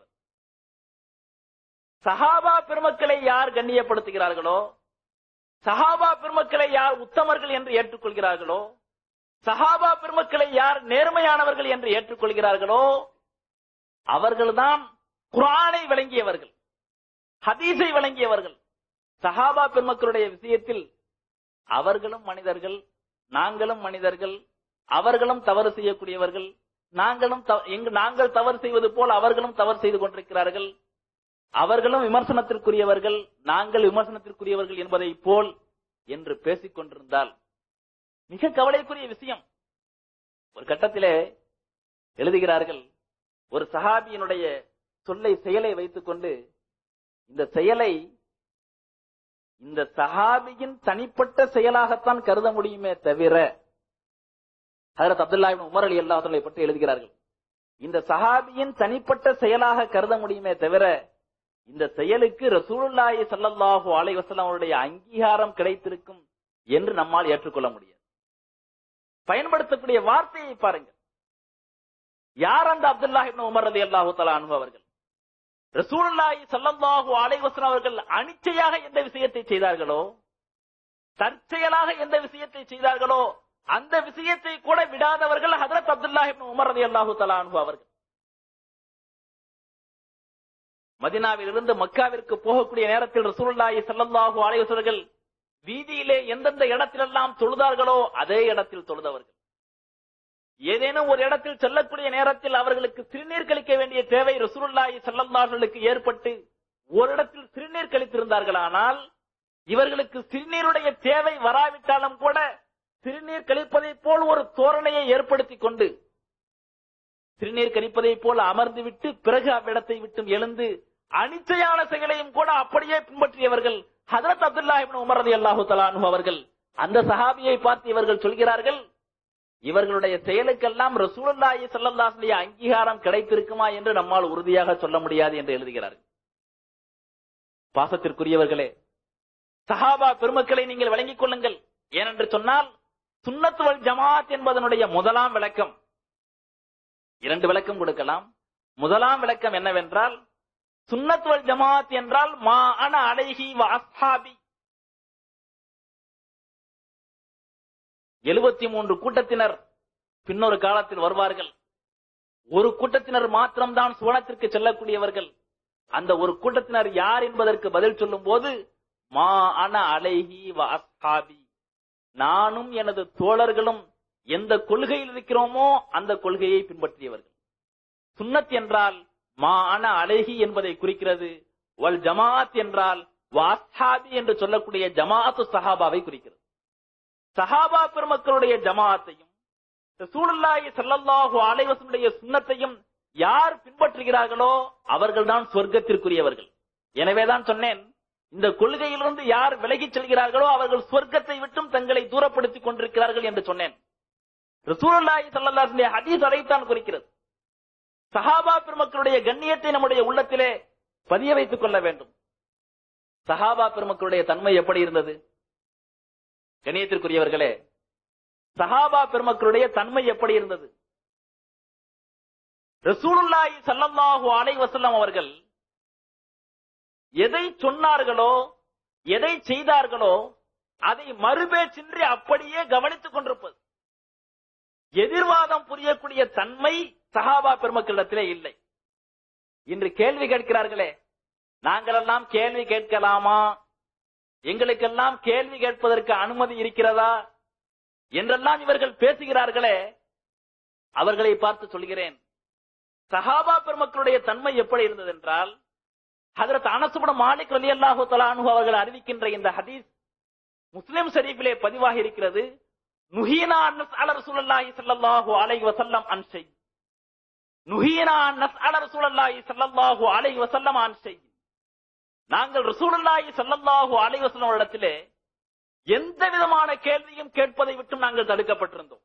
சஹாபா பெருமக்களை யார் கண்ணியப்படுத்துகிறார்களோ சஹாபா பெருமக்களை யார் உத்தமர்கள் என்று ஏற்றுக்கொள்கிறார்களோ சஹாபா பெருமக்களை யார் நேர்மையானவர்கள் என்று ஏற்றுக்கொள்கிறார்களோ அவர்கள்தான் குர்ஆனை விளங்கியவர்கள் ஹதீஸை விளங்கியவர்கள் சஹாபா பெருமக்களுடைய விஷயத்தில் அவர்களும் மனிதர்கள் நாங்களும் மனிதர்கள் அவர்களும் தவறு செய்யக்கூடியவர்கள் நாங்களும் தவ- எங்கு நாங்கள் தவறு செய்வது போல் அவர்களும் தவறு செய்து கொண்டிருக்கிறார்கள் அவர்களும் விமர்சனத்திற்குரியவர்கள் நாங்கள் விமர்சனத்திற்குரியவர்கள் என்பதை போல் என்று பேசிக் கொண்டிருந்தால் மிக கவலைக்குரிய விஷயம் ஒரு கட்டத்திலே எழுதுகிறார்கள் ஒரு சஹாபியினுடைய சொல்லை செயலை வைத்துக்கொண்டு இந்த செயலை இந்த சஹாபியின் தனிப்பட்ட செயலாகத்தான் கருத முடியுமே தவிர ஹதரத் அப்துல்லா இப்னு உமர் அலி அல்லாஹ் பற்றி எழுதுகிறார்கள் இந்த சஹாபியின் தனிப்பட்ட செயலாக கருத முடியுமே தவிர இந்த செயலுக்கு ரசூலுல்லாஹி ஸல்லல்லாஹு அலைஹி வஸல்லம் அவருடைய அங்கீகாரம் கிடைத்திருக்கும் என்று நம்மால் ஏற்றுக்கொள்ள முடியாது பயன்படுத்தக்கூடிய வார்த்தையை பாருங்கள் யார் அந்த அப்துல்லா இப்னு உமர் ரலியல்லாஹு தஆலா அன்ஹு அவர்கள் ரசூலுல்லாஹி ஸல்லல்லாஹு அலைஹி வஸல்லம் அவர்கள் அனிச்சையாக எந்த விஷயத்தை செய்தார்களோ தற்செயலாக எந்த விஷயத்தை செய்தார்களோ அந்த விஷயத்தை கூட விடாதவர்கள் ஹதரத் அப்துல்லா இப்னு உமர் ரலியல்லாஹு தஆலா அன்ஹு அவர்கள் மதினாவிலிருந்து மக்காவிற்கு போகக்கூடிய நேரத்தில் ரசூலுல்லாஹி ஸல்லல்லாஹு அலைஹி வஸல்லம் வீதியிலே எந்தெந்த இடத்திலெல்லாம் தொழுதார்களோ அதே இடத்தில் தொழுதவர்கள் ஏதேனும் ஒரு இடத்தில் செல்லக்கூடிய நேரத்தில் அவர்களுக்கு சிறுநீர் கழிக்க வேண்டிய தேவை ரசூலுல்லாஹி ஸல்லல்லாஹு ஏற்பட்டு ஒரு இடத்தில் சிறுநீர் கழித்திருந்தார்களானால் இவர்களுக்கு சிறுநீருடைய தேவை வராவிட்டாலும் கூட சிறுநீர் கழிப்பதை போல் ஒரு தோரணையை ஏற்படுத்திக் கொண்டு சிறுநீர் கழிப்பதை போல் அமர்ந்து விட்டு பிறகு அவ்விடத்தை விட்டும் எழுந்து அனிச்சையான செயலையும் கூட அப்படியே பின்பற்றியவர்கள் ஹதரத் அப்துல்லா இப்னு உமர் ரலியல்லாஹு தஆலா அன்ஹு அவர்கள் அந்த சஹாபியை பார்த்து இவர்கள் சொல்கிறார்கள் இவர்களுடைய செயலுக்கெல்லாம் ரசூலுல்லாஹி ஸல்லல்லாஹு அலைஹி அங்கீகாரம் கிடைத்திருக்குமா என்று நம்மால் உறுதியாக சொல்ல முடியாது என்று எழுதுகிறார்கள் பாசத்திற்குரியவர்களே சஹாபா பெருமக்களை நீங்கள் விளங்கிக் கொள்ளுங்கள் ஏனென்று சொன்னால் சுன்னத்து வல் ஜமாத் என்பதனுடைய முதலாம் விளக்கம் இரண்டு விளக்கம் கொடுக்கலாம் முதலாம் விளக்கம் என்னவென்றால் சுன்னத் வல் ஜமாத் என்றால் மா அன அலைஹி வ அஸ்ஹாபி எழுபத்தி மூன்று கூட்டத்தினர் பின்னொரு காலத்தில் வருவார்கள் ஒரு கூட்டத்தினர் மாத்திரம்தான் சுவனத்திற்கு செல்லக்கூடியவர்கள் அந்த ஒரு கூட்டத்தினர் யார் என்பதற்கு பதில் சொல்லும் போது மா அன அலைஹி வ அஸ்ஹாபி நானும் எனது தோழர்களும் எந்த கொள்கையில் இருக்கிறோமோ அந்த கொள்கையை பின்பற்றியவர்கள் சுன்னத் என்றால் மா அன அலைஹி என்பதை குறிக்கிறது வல் ஜமாத் என்றால் வாஸ்ஹாபி என்று சொல்லக்கூடிய ஜமாஅத்து சஹாபாவை குறிக்கிறது சஹாபா பெருமக்களுடைய ஜமாஅத்தையும் ரசூலுல்லாஹி ஸல்லல்லாஹு அலைஹி வஸல்லுடைய சுன்னத்தையும் யார் பின்பற்றுகிறார்களோ அவர்கள்தான் சொர்க்கத்திற்குரியவர்கள் எனவேதான் சொன்னேன் இந்த கொள்கையிலிருந்து யார் விலகிச் செல்கிறார்களோ அவர்கள் சொர்க்கத்தை விட்டும் தங்களை தூரப்படுத்திக் கொண்டிருக்கிறார்கள் என்று சொன்னேன் ரசூலுல்லாஹி ஸல்லல்லாஹு அலைஹி வஸல்லம் ஹதீஸ் அதைத்தான் குறிக்கிறது சஹாபா பெருமக்களுடைய கண்ணியத்தை நம்முடைய உள்ளத்திலே பதிய வைத்துக் கொள்ள வேண்டும் சஹாபா பெருமக்களுடைய தன்மை எப்படி இருந்தது கண்ணியத்திற்குரியவர்களே சஹாபா பெருமக்களுடைய தன்மை எப்படி இருந்தது ரசூலுல்லாஹி ஸல்லல்லாஹு அலைஹி வஸல்லம் அவர்கள் எதை சொன்னார்களோ எதை செய்தார்களோ அதை மறுபேச்சின்றி அப்படியே கவனித்துக் கொண்டிருப்பது எதிர்வாதம் புரியக்கூடிய தன்மை சஹாபா பெருமக்களிடத்திலே இல்லை இன்று கேள்வி கேட்கிறார்களே நாங்களெல்லாம் கேள்வி கேட்கலாமா எங்களுக்கெல்லாம் கேள்வி கேட்பதற்கு அனுமதி இருக்கிறதா என்றெல்லாம் இவர்கள் பேசுகிறார்களே அவர்களை பார்த்து சொல்கிறேன் சஹாபா பெருமக்களுடைய தன்மை எப்படி இருந்தது என்றால் ஹதரத் அனசுபட மாலிக் ரலி அல்லாஹு தலானு அவர்கள் அறிவிக்கின்ற இந்த ஹதீஸ் முஸ்லிம் ஷரீஃபிலே பதிவாக இருக்கிறது நுஹீனா அன்ன ரசூலுல்லாஹி ஸல்லல்லாஹு அலைஹி வஸல்லம் அன் ஷை நுஹீனா நஸ்அல ரசூலுல்லாஹி ஸல்லல்லாஹு அலைஹி வஸல்லம் அன் ஷை நாங்கள் ரசூலுல்லாஹி ஸல்லல்லாஹு அலைஹி வஸல்லம் இடத்திலே எந்த விதமான கேள்வியும் கேட்பதை விட்டு நாங்கள் தடுக்கப்பட்டிருந்தோம்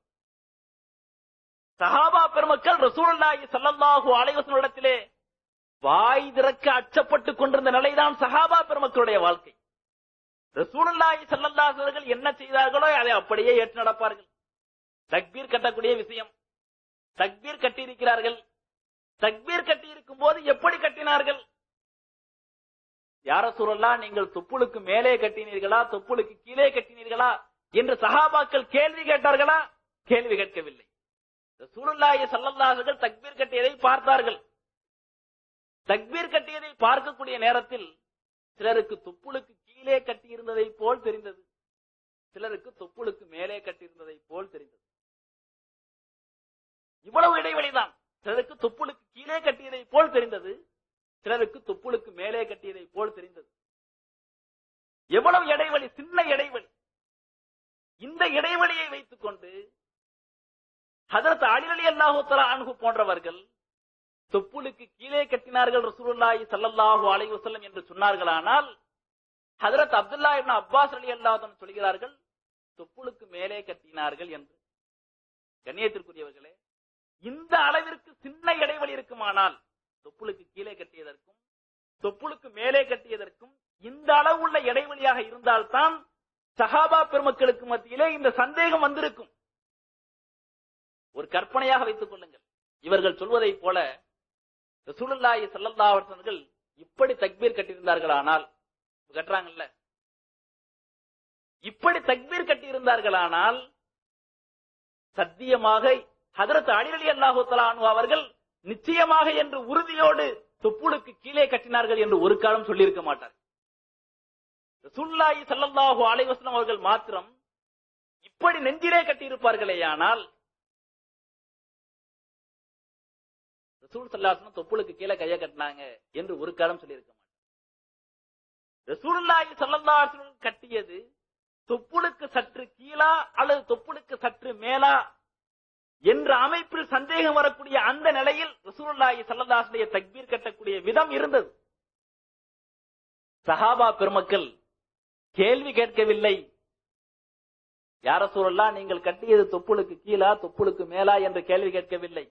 சஹாபா பெருமக்கள் ரசூலுல்லாஹி ஸல்லல்லாஹு அலைஹி வஸல்லம் இடத்திலே வாய் திறக்க அச்சப்பட்டுக் கொண்டிருந்த நிலைதான் சஹாபா பெருமக்களுடைய வாழ்க்கை ரசூலுல்லாஹி ஸல்லல்லாஹு அலைஹி அவர்கள் என்ன செய்தார்களோ அதை அப்படியே ஏற்று நடப்பார்கள் தக்பீர் கட்டக்கூடிய விஷயம் தக்பீர் கட்டி இருக்கிறார்கள் தக்பீர் கட்டி இருக்கும் போது எப்படி கட்டினார்கள் யார சூழல்லா நீங்கள் தொப்புளுக்கு மேலே கட்டினீர்களா தொப்புளுக்கு கீழே கட்டினீர்களா என்று சஹாபாக்கள் கேள்வி கேட்டார்களா கேள்வி கேட்கவில்லை ரசூலுல்லாஹி ஸல்லல்லாஹு அலைஹி தக்பீர் கட்டியதை பார்த்தார்கள் தக்பீர் கட்டியதை பார்க்கக்கூடிய நேரத்தில் சிலருக்கு தொப்புளுக்கு கீழே கட்டியிருந்ததை போல் தெரிந்தது சிலருக்கு தொப்புளுக்கு மேலே கட்டியிருந்ததை போல் தெரிந்தது இவ்வளவு இடைவெளிதான் சிலருக்கு தொப்புளுக்கு கீழே கட்டியதை போல் தெரிந்தது சிலருக்கு தொப்புளுக்கு மேலே கட்டியதை போல் தெரிந்தது எவ்வளவு இடைவெளி சின்ன இடைவெளி இந்த இடைவெளியை வைத்துக் கொண்டு ஹதரத் அலிரலி அல்லாஹு அணுகு போன்றவர்கள் தொப்புளுக்கு கீழே கட்டினார்கள் ரசூலுல்லாஹி ஸல்லல்லாஹு அலைஹி வஸல்லம் என்று சொன்னார்களானால் ஹதரத் அப்துல்லா இப்னு அப்பாஸ் ரலி அல்லாஹு சொல்கிறார்கள் தொப்புளுக்கு மேலே கட்டினார்கள் என்று கண்ணியத்திற்குரியவர்களே இந்த அளவிற்கு சின்ன இடைவெளி இருக்குமானால் தொப்புளுக்கு கீழே கட்டியதற்கும் தொப்புளுக்கு மேலே கட்டியதற்கும் இந்த அளவு உள்ள இடைவெளியாக இருந்தால்தான் சஹாபா பெருமக்களுக்கு மத்தியிலே இந்த சந்தேகம் வந்திருக்கும் ஒரு கற்பனையாக வைத்துக் கொள்ளுங்கள் இவர்கள் சொல்வதைப் போல ரசூலுல்லாஹி ஸல்லல்லாஹு அலைஹி வஸல்லம் இப்படி தக்பீர் கட்டியிருந்தார்களானால் கட்டுறாங்கல்ல இப்படி தக்பீர் கட்டியிருந்தார்களானால் சத்தியமாக ஹதரத் அலிரலி அல்லாஹு தலானு அவர்கள் நிச்சயமாக என்று உறுதியோடு தொப்புளுக்கு கீழே கட்டினார்கள் என்று ஒரு காலம் சொல்லியிருக்க மாட்டார் ரசூலுல்லாஹி ஸல்லல்லாஹு அலைஹி வஸல்லம் அவர்கள் மாத்திரம் இப்படி நெஞ்சிலே கட்டியிருப்பார்களேயானால் ரசூல் சல்லாசனம் தொப்புளுக்கு கீழே கைய கட்டினாங்க என்று ஒரு காலம் சொல்லியிருக்க மாட்டார் ரசூலுல்லாஹி ஸல்லல்லாஹு அலைஹி வஸல்லம் கட்டியது தொப்புளுக்கு சற்று கீழா அல்லது தொப்புளுக்கு சற்று மேலா என்ற அமைப்பில் சந்தேகம் வரக்கூடிய அந்த நிலையில் ரசூலுல்லாஹி ஸல்லல்லாஹு அலைஹி தக்பீர் கட்டக்கூடிய விதம் இருந்தது சஹாபா பெருமக்கள் கேள்வி கேட்கவில்லை யார சூழல்லா நீங்கள் கட்டியது தொப்புளுக்கு கீழா தொப்புளுக்கு மேலா என்று கேள்வி கேட்கவில்லை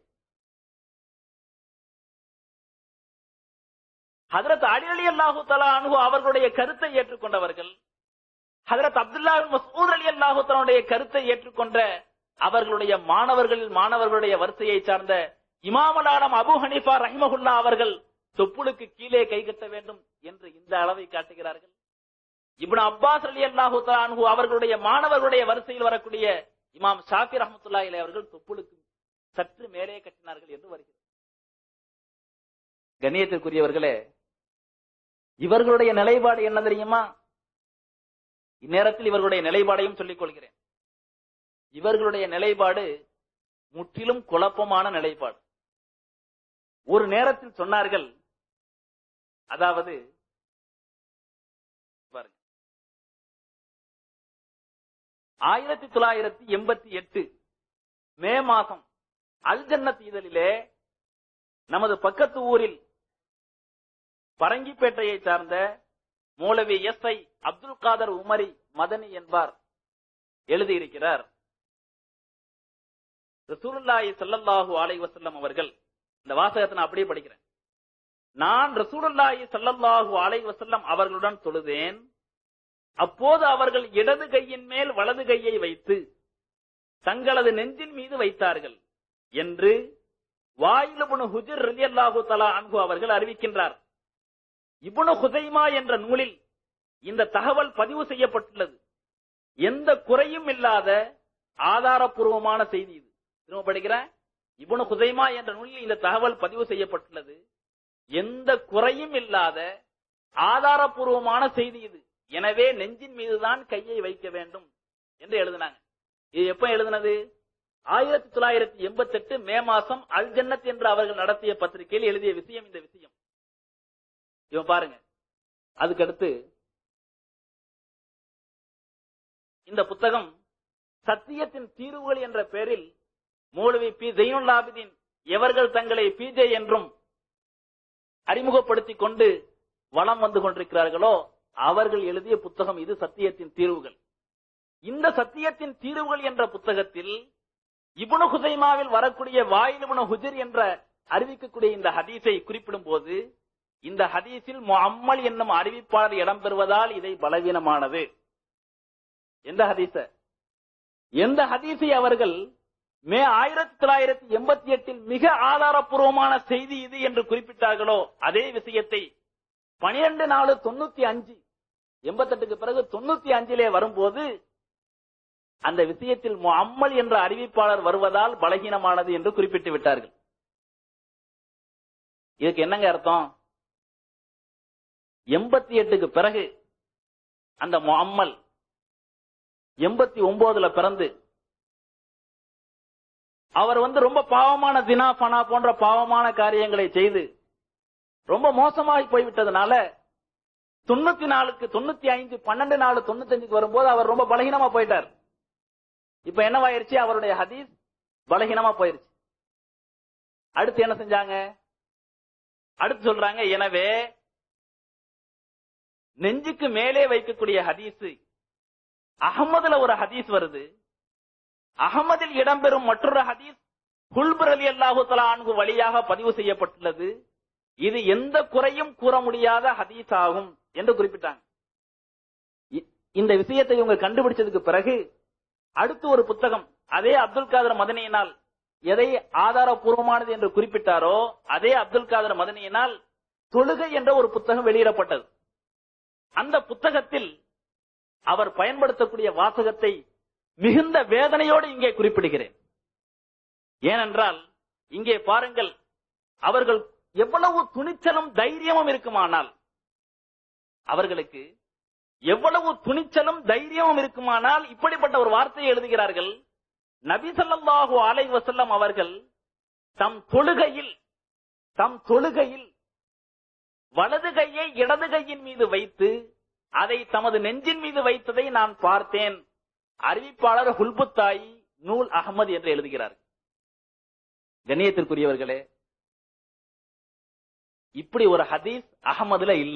ஹதரத் அலி அலி அல்லாஹு தலா அனுகு அவர்களுடைய கருத்தை ஏற்றுக்கொண்டவர்கள் ஹதரத் அப்துல்லா மசூத் அலி அல்லாஹு தலாவுடைய கருத்தை ஏற்றுக்கொண்ட அவர்களுடைய மாணவர்களில் மாணவர்களுடைய வரிசையை சார்ந்த இமாமலானம் அபு ஹனீஃபா ரஹிமஹுல்லா அவர்கள் தொப்புளுக்கு கீழே கை கட்ட வேண்டும் என்று இந்த அளவை காட்டுகிறார்கள் இப்னு அப்பாஸ் அலி அல்லாஹு தலான்ஹு அவர்களுடைய மாணவர்களுடைய வரிசையில் வரக்கூடிய இமாம் ஷாஃபி ரஹமத்துல்லா இலை அவர்கள் தொப்புளுக்கு சற்று மேலே கட்டினார்கள் என்று வருகிறது கண்ணியத்திற்குரியவர்களே இவர்களுடைய நிலைப்பாடு என்ன தெரியுமா இந்நேரத்தில் இவர்களுடைய நிலைப்பாடையும் சொல்லிக் கொள்கிறேன் இவர்களுடைய நிலைப்பாடு முற்றிலும் குழப்பமான நிலைப்பாடு ஒரு நேரத்தில் சொன்னார்கள் அதாவது பாருங்க ஆயிரத்தி தொள்ளாயிரத்தி எண்பத்தி எட்டு மே மாசம் அல் ஜன்னத் இதழிலே நமது பக்கத்து ஊரில் பரங்கிப்பேட்டையை சார்ந்த மௌலவி எஸ் ஐ அப்துல் காதர் உமரி மதனி என்பார் எழுதியிருக்கிறார் ரசூலுல்லாஹி ஸல்லல்லாஹு அலைஹி வஸல்லம் அவர்கள் இந்த வாசகத்தை நான் அப்படியே படிக்கிறேன் நான் ரசூலுல்லாஹி ஸல்லல்லாஹு அலைஹி வஸல்லம் அவர்களுடன் தொழுதேன் அப்போது அவர்கள் இடது கையின் மேல் வலது கையை வைத்து தங்களது நெஞ்சின் மீது வைத்தார்கள் என்று வாயிலுபுனு ஹுஜர் ரலியல்லாஹு தலா அன்ஹு அவர்கள் அறிவிக்கின்றார் இப்னு ஹுதைமா என்ற நூலில் இந்த தகவல் பதிவு செய்யப்பட்டுள்ளது எந்த குறையும் இல்லாத ஆதாரப்பூர்வமான செய்தி இது திரும்ப படிக்கிறேன் இப்னு ஹுதைமா என்ற நூலில் இந்த தகவல் பதிவு செய்யப்பட்டுள்ளது எந்த குறையும் இல்லாத ஆதாரப்பூர்வமான செய்தி இது எனவே நெஞ்சின் மீதுதான் கையை வைக்க வேண்டும் என்று எழுதினாங்க இது எப்ப எழுதினது ஆயிரத்தி தொள்ளாயிரத்தி எண்பத்தி எட்டு மே மாசம் அல் ஜன்னத் என்று அவர்கள் நடத்திய பத்திரிகையில் எழுதிய விஷயம் இந்த விஷயம் இவன் பாருங்க அதுக்கடுத்து இந்த புத்தகம் சத்தியத்தின் தீர்வுகள் என்ற பெயரில் மௌலவி பி ஜெயினுல்லாபிதீன் எவர்கள் தங்களை பிஜே என்றும் அறிமுகப்படுத்திக் கொண்டு வளம் வந்து கொண்டிருக்கிறார்களோ அவர்கள் எழுதிய புத்தகம் இது சத்தியத்தின் தீர்வுகள் இந்த சத்தியத்தின் தீர்வுகள் என்ற புத்தகத்தில் இபுனு ஹுசைமாவில் வரக்கூடிய வாயிலுபுன ஹுஜர் என்ற அறிவிக்கக்கூடிய இந்த ஹதீஸை குறிப்பிடும் போது இந்த ஹதீஸில் முஅம்மல் என்னும் அறிவிப்பாளர் இடம்பெறுவதால் இதை பலவீனமானது எந்த ஹதீஸ எந்த ஹதீஸை அவர்கள் மே ஆயிரத்தி தொள்ளாயிரத்தி எண்பத்தி எட்டில் மிக ஆதாரப்பூர்வமான செய்தி இது என்று குறிப்பிட்டார்களோ அதே விஷயத்தை பனிரெண்டு நாலு தொண்ணூத்தி அஞ்சு எண்பத்தெட்டுக்கு பிறகு தொண்ணூத்தி அஞ்சிலே வரும்போது அந்த விஷயத்தில் முஅம்மல் என்ற அறிவிப்பாளர் வருவதால் பலகீனமானது என்று குறிப்பிட்டு விட்டார்கள் இதுக்கு என்னங்க அர்த்தம் எண்பத்தி எட்டுக்கு பிறகு அந்த முஅம்மல் எண்பத்தி ஒன்பதுல பிறந்து அவர் வந்து ரொம்ப பாவமான தினா பனா போன்ற பாவமான காரியங்களை செய்து ரொம்ப மோசமாகி போய்விட்டதுனால தொண்ணூத்தி நாலுக்கு தொண்ணூத்தி ஐந்து பன்னெண்டு நாலு தொண்ணூத்தி அஞ்சுக்கு வரும்போது அவர் ரொம்ப பலகீனமா போயிட்டார் இப்ப என்னவாயிருச்சு அவருடைய ஹதீஸ் பலகீனமா போயிருச்சு அடுத்து என்ன செஞ்சாங்க அடுத்து சொல்றாங்க எனவே நெஞ்சுக்கு மேலே வைக்கக்கூடிய ஹதீஸ் அகமதுல ஒரு ஹதீஸ் வருது அகமதில் இடம்பெறும் மற்றொரு ஹதீஸ் குல்பர் அலி அல்லாஹு அன்கு வழியாக பதிவு செய்யப்பட்டுள்ளது இது எந்த குறையும் கூற முடியாத ஹதீஸ் ஆகும் என்று குறிப்பிட்டாங்க இ- இந்த விஷயத்தை இவங்க கண்டுபிடிச்சதுக்கு பிறகு அடுத்து ஒரு புத்தகம் அதே அப்துல் காதர் மதனியினால் எதை ஆதாரபூர்வமானது என்று குறிப்பிட்டாரோ அதே அப்துல் காதர் மதனியினால் தொழுகை என்ற ஒரு புத்தகம் வெளியிடப்பட்டது அந்த புத்தகத்தில் அவர் பயன்படுத்தக்கூடிய வாசகத்தை மிகுந்த வேதனையோடு இங்கே குறிப்பிடுகிறேன் ஏனென்றால் இங்கே பாருங்கள் அவர்கள் எவ்வளவு துணிச்சலும் தைரியமும் இருக்குமானால் அவர்களுக்கு எவ்வளவு துணிச்சலும் தைரியமும் இருக்குமானால் இப்படிப்பட்ட ஒரு வார்த்தையை எழுதுகிறார்கள் நபி ஸல்லல்லாஹு அலைஹி வஸல்லம் அவர்கள் தம் தொழுகையில் தம் தொழுகையில் வலது கையை இடது கையின் மீது வைத்து அதை தமது நெஞ்சின் மீது வைத்ததை நான் பார்த்தேன் அறிவிப்பாளர் ஹுல்புத்தாயி நூல் அகமது என்று எழுதுகிறார் கண்ணியத்திற்குரியவர்களே இப்படி ஒரு ஹதீஸ் அகமதுல இல்ல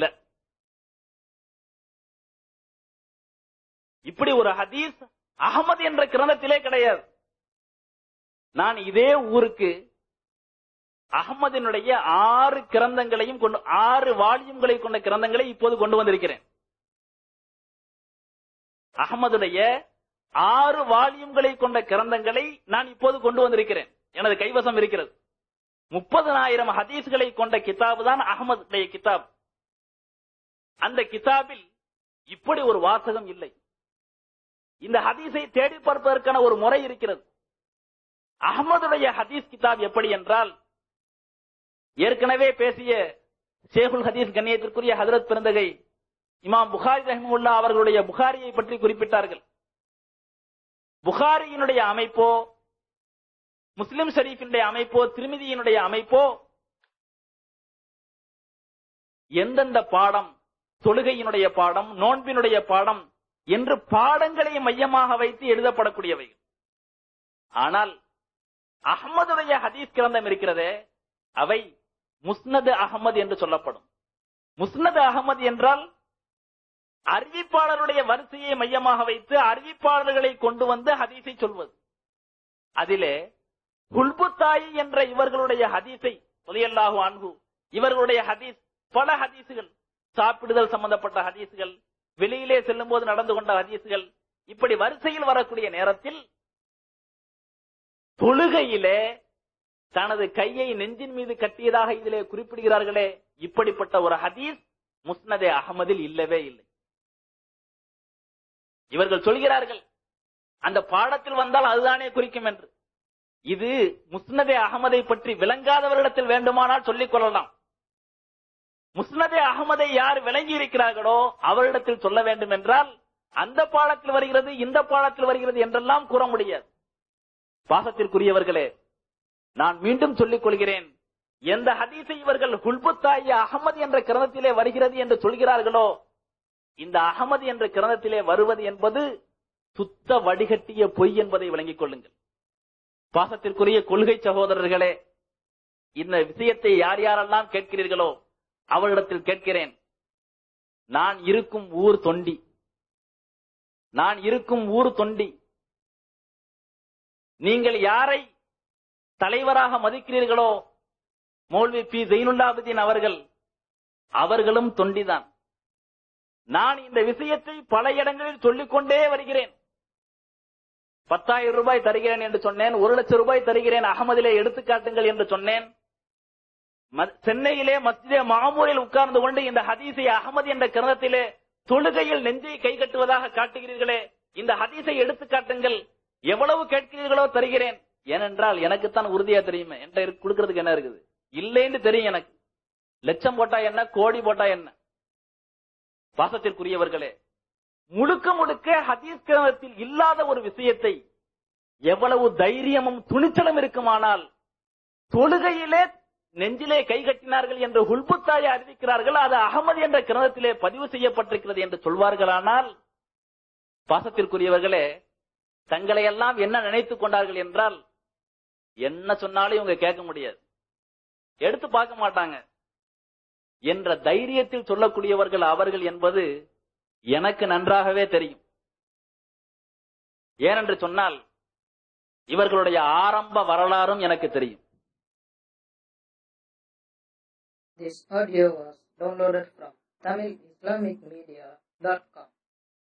இப்படி ஒரு ஹதீஸ் அகமது என்ற கிரந்தத்திலே கிடையாது நான் இதே ஊருக்கு அகமதினுடைய ஆறு கிரந்தங்களையும் கொண்டு ஆறு வால்யூம்களை கொண்ட கிரந்தங்களை இப்போது கொண்டு வந்திருக்கிறேன் அகமதுடைய ஆறு வால்யூம்களை கொண்ட கிரந்தங்களை நான் இப்போது கொண்டு வந்திருக்கிறேன் எனது கைவசம் இருக்கிறது முப்பதனாயிரம் ஹதீஸ்களை கொண்ட கிதாபு தான் அகமதுடைய கிதாப் அந்த கிதாபில் இப்படி ஒரு வாசகம் இல்லை இந்த ஹதீஸை தேடி பார்ப்பதற்கான ஒரு முறை இருக்கிறது அகமதுடைய ஹதீஸ் கிதாப் எப்படி என்றால் ஏற்கனவே பேசிய ஷேகுல் ஹதீஸ் கண்ணியத்திற்குரிய ஹதரத் பிறந்தகை இமாம் புகாரி ரஹிமுல்லா அவர்களுடைய புகாரியை பற்றி குறிப்பிட்டார்கள் புகாரியினுடைய அமைப்போ முஸ்லிம் ஷரீஃபினுடைய அமைப்போ திருமிதியினுடைய அமைப்போ எந்தெந்த பாடம் தொழுகையினுடைய பாடம் நோன்பினுடைய பாடம் என்று பாடங்களை மையமாக வைத்து எழுதப்படக்கூடியவை ஆனால் அகமதுடைய ஹதீஸ் கிரந்தம் இருக்கிறதே அவை முஸ்னது அகமது என்று சொல்லப்படும் முஸ்னது அகமது என்றால் அறிவிப்பாளருடைய வரிசையை மையமாக வைத்து அறிவிப்பாளர்களை கொண்டு வந்து ஹதீஸை சொல்வது அதிலே குல்புத்தாயி என்ற இவர்களுடைய ஹதீஸை ஒலியல்லாஹு அன்ஹு இவர்களுடைய ஹதீஸ் பல ஹதீசுகள் சாப்பிடுதல் சம்பந்தப்பட்ட ஹதீசுகள் வெளியிலே செல்லும் போது நடந்து கொண்ட ஹதீசுகள் இப்படி வரிசையில் வரக்கூடிய நேரத்தில் தொழுகையிலே தனது கையை நெஞ்சின் மீது கட்டியதாக இதிலே குறிப்பிடுகிறார்களே இப்படிப்பட்ட ஒரு ஹதீஸ் முஸ்னதே அகமதில் இல்லவே இல்லை இவர்கள் சொல்கிறார்கள் அந்த பாடத்தில் வந்தால் அதுதானே குறிக்கும் என்று இது முஸ்னதே அகமதை பற்றி விளங்காதவரிடத்தில் வேண்டுமானால் சொல்லிக் கொள்ளலாம் முஸ்னதே அகமதை யார் விளங்கி இருக்கிறார்களோ அவரிடத்தில் சொல்ல வேண்டும் என்றால் அந்த பாடத்தில் வருகிறது இந்த பாடத்தில் வருகிறது என்றெல்லாம் கூற முடியாது பாசத்திற்குரியவர்களே நான் மீண்டும் சொல்லிக் கொள்கிறேன் எந்த ஹதீஸை இவர்கள் ஹுல்புத்தாயி அகமது என்ற கிரந்தத்திலே வருகிறது என்று சொல்கிறார்களோ இந்த அகமது என்ற கிரந்தத்திலே வருவது என்பது சுத்த வடிகட்டிய பொய் என்பதை விளங்கிக் கொள்ளுங்கள் பாசத்திற்குரிய கொள்கை சகோதரர்களே இந்த விஷயத்தை யார் யாரெல்லாம் கேட்கிறீர்களோ அவரிடத்தில் கேட்கிறேன் நான் இருக்கும் ஊர் தொண்டி நான் இருக்கும் ஊர் தொண்டி நீங்கள் யாரை தலைவராக மதிக்கிறீர்களோ மௌல்வி பி ஜெயினுல்லாபுதீன் அவர்கள் அவர்களும் தொண்டிதான் நான் இந்த விஷயத்தை பல இடங்களில் சொல்லிக்கொண்டே வருகிறேன் பத்தாயிரம் ரூபாய் தருகிறேன் என்று சொன்னேன் ஒரு லட்சம் ரூபாய் தருகிறேன் அகமதிலே எடுத்து காட்டுங்கள் என்று சொன்னேன் ம- சென்னையிலே மஸ்ஜிதே மாமூரில் உட்கார்ந்து கொண்டு இந்த ஹதீஸை அகமது என்ற கிரந்தத்திலே தொழுகையில் நெஞ்சை கை கட்டுவதாக காட்டுகிறீர்களே இந்த ஹதீஸை எடுத்து காட்டுங்கள் எவ்வளவு கேட்கிறீர்களோ தருகிறேன் ஏனென்றால் எனக்குத்தான் உறுதியா தெரியுமே என்கிட்ட இருக்கு- கொடுக்கறதுக்கு என்ன இருக்குது இல்லைன்னு தெரியும் எனக்கு லட்சம் போட்டா என்ன கோடி போட்டா என்ன பாசத்திற்குரியவர்களே முழுக்க முழுக்க ஹதீஸ் கிரமத்தில் இல்லாத ஒரு விஷயத்தை எவ்வளவு தைரியமும் துணிச்சலும் இருக்குமானால் தொழுகையிலே நெஞ்சிலே கை கட்டினார்கள் என்று ஹுல்புத்தாயை அறிவிக்கிறார்கள் அது அகமது என்ற கிரந்தத்திலே பதிவு செய்யப்பட்டிருக்கிறது என்று சொல்வார்களானால் பாசத்திற்குரியவர்களே தங்களை எல்லாம் என்ன நினைத்துக் கொண்டார்கள் என்றால் என்ன சொன்னாலும் இவங்க கேட்க முடியாது எடுத்து பார்க்க மாட்டாங்க என்ற தைரியத்தில் சொல்லக்கூடியவர்கள் அவர்கள் என்பது எனக்கு நன்றாகவே தெரியும் ஏனென்று சொன்னால் இவர்களுடைய ஆரம்ப வரலாறும் எனக்கு தெரியும் This audio was downloaded from TamilIslamicMedia.com.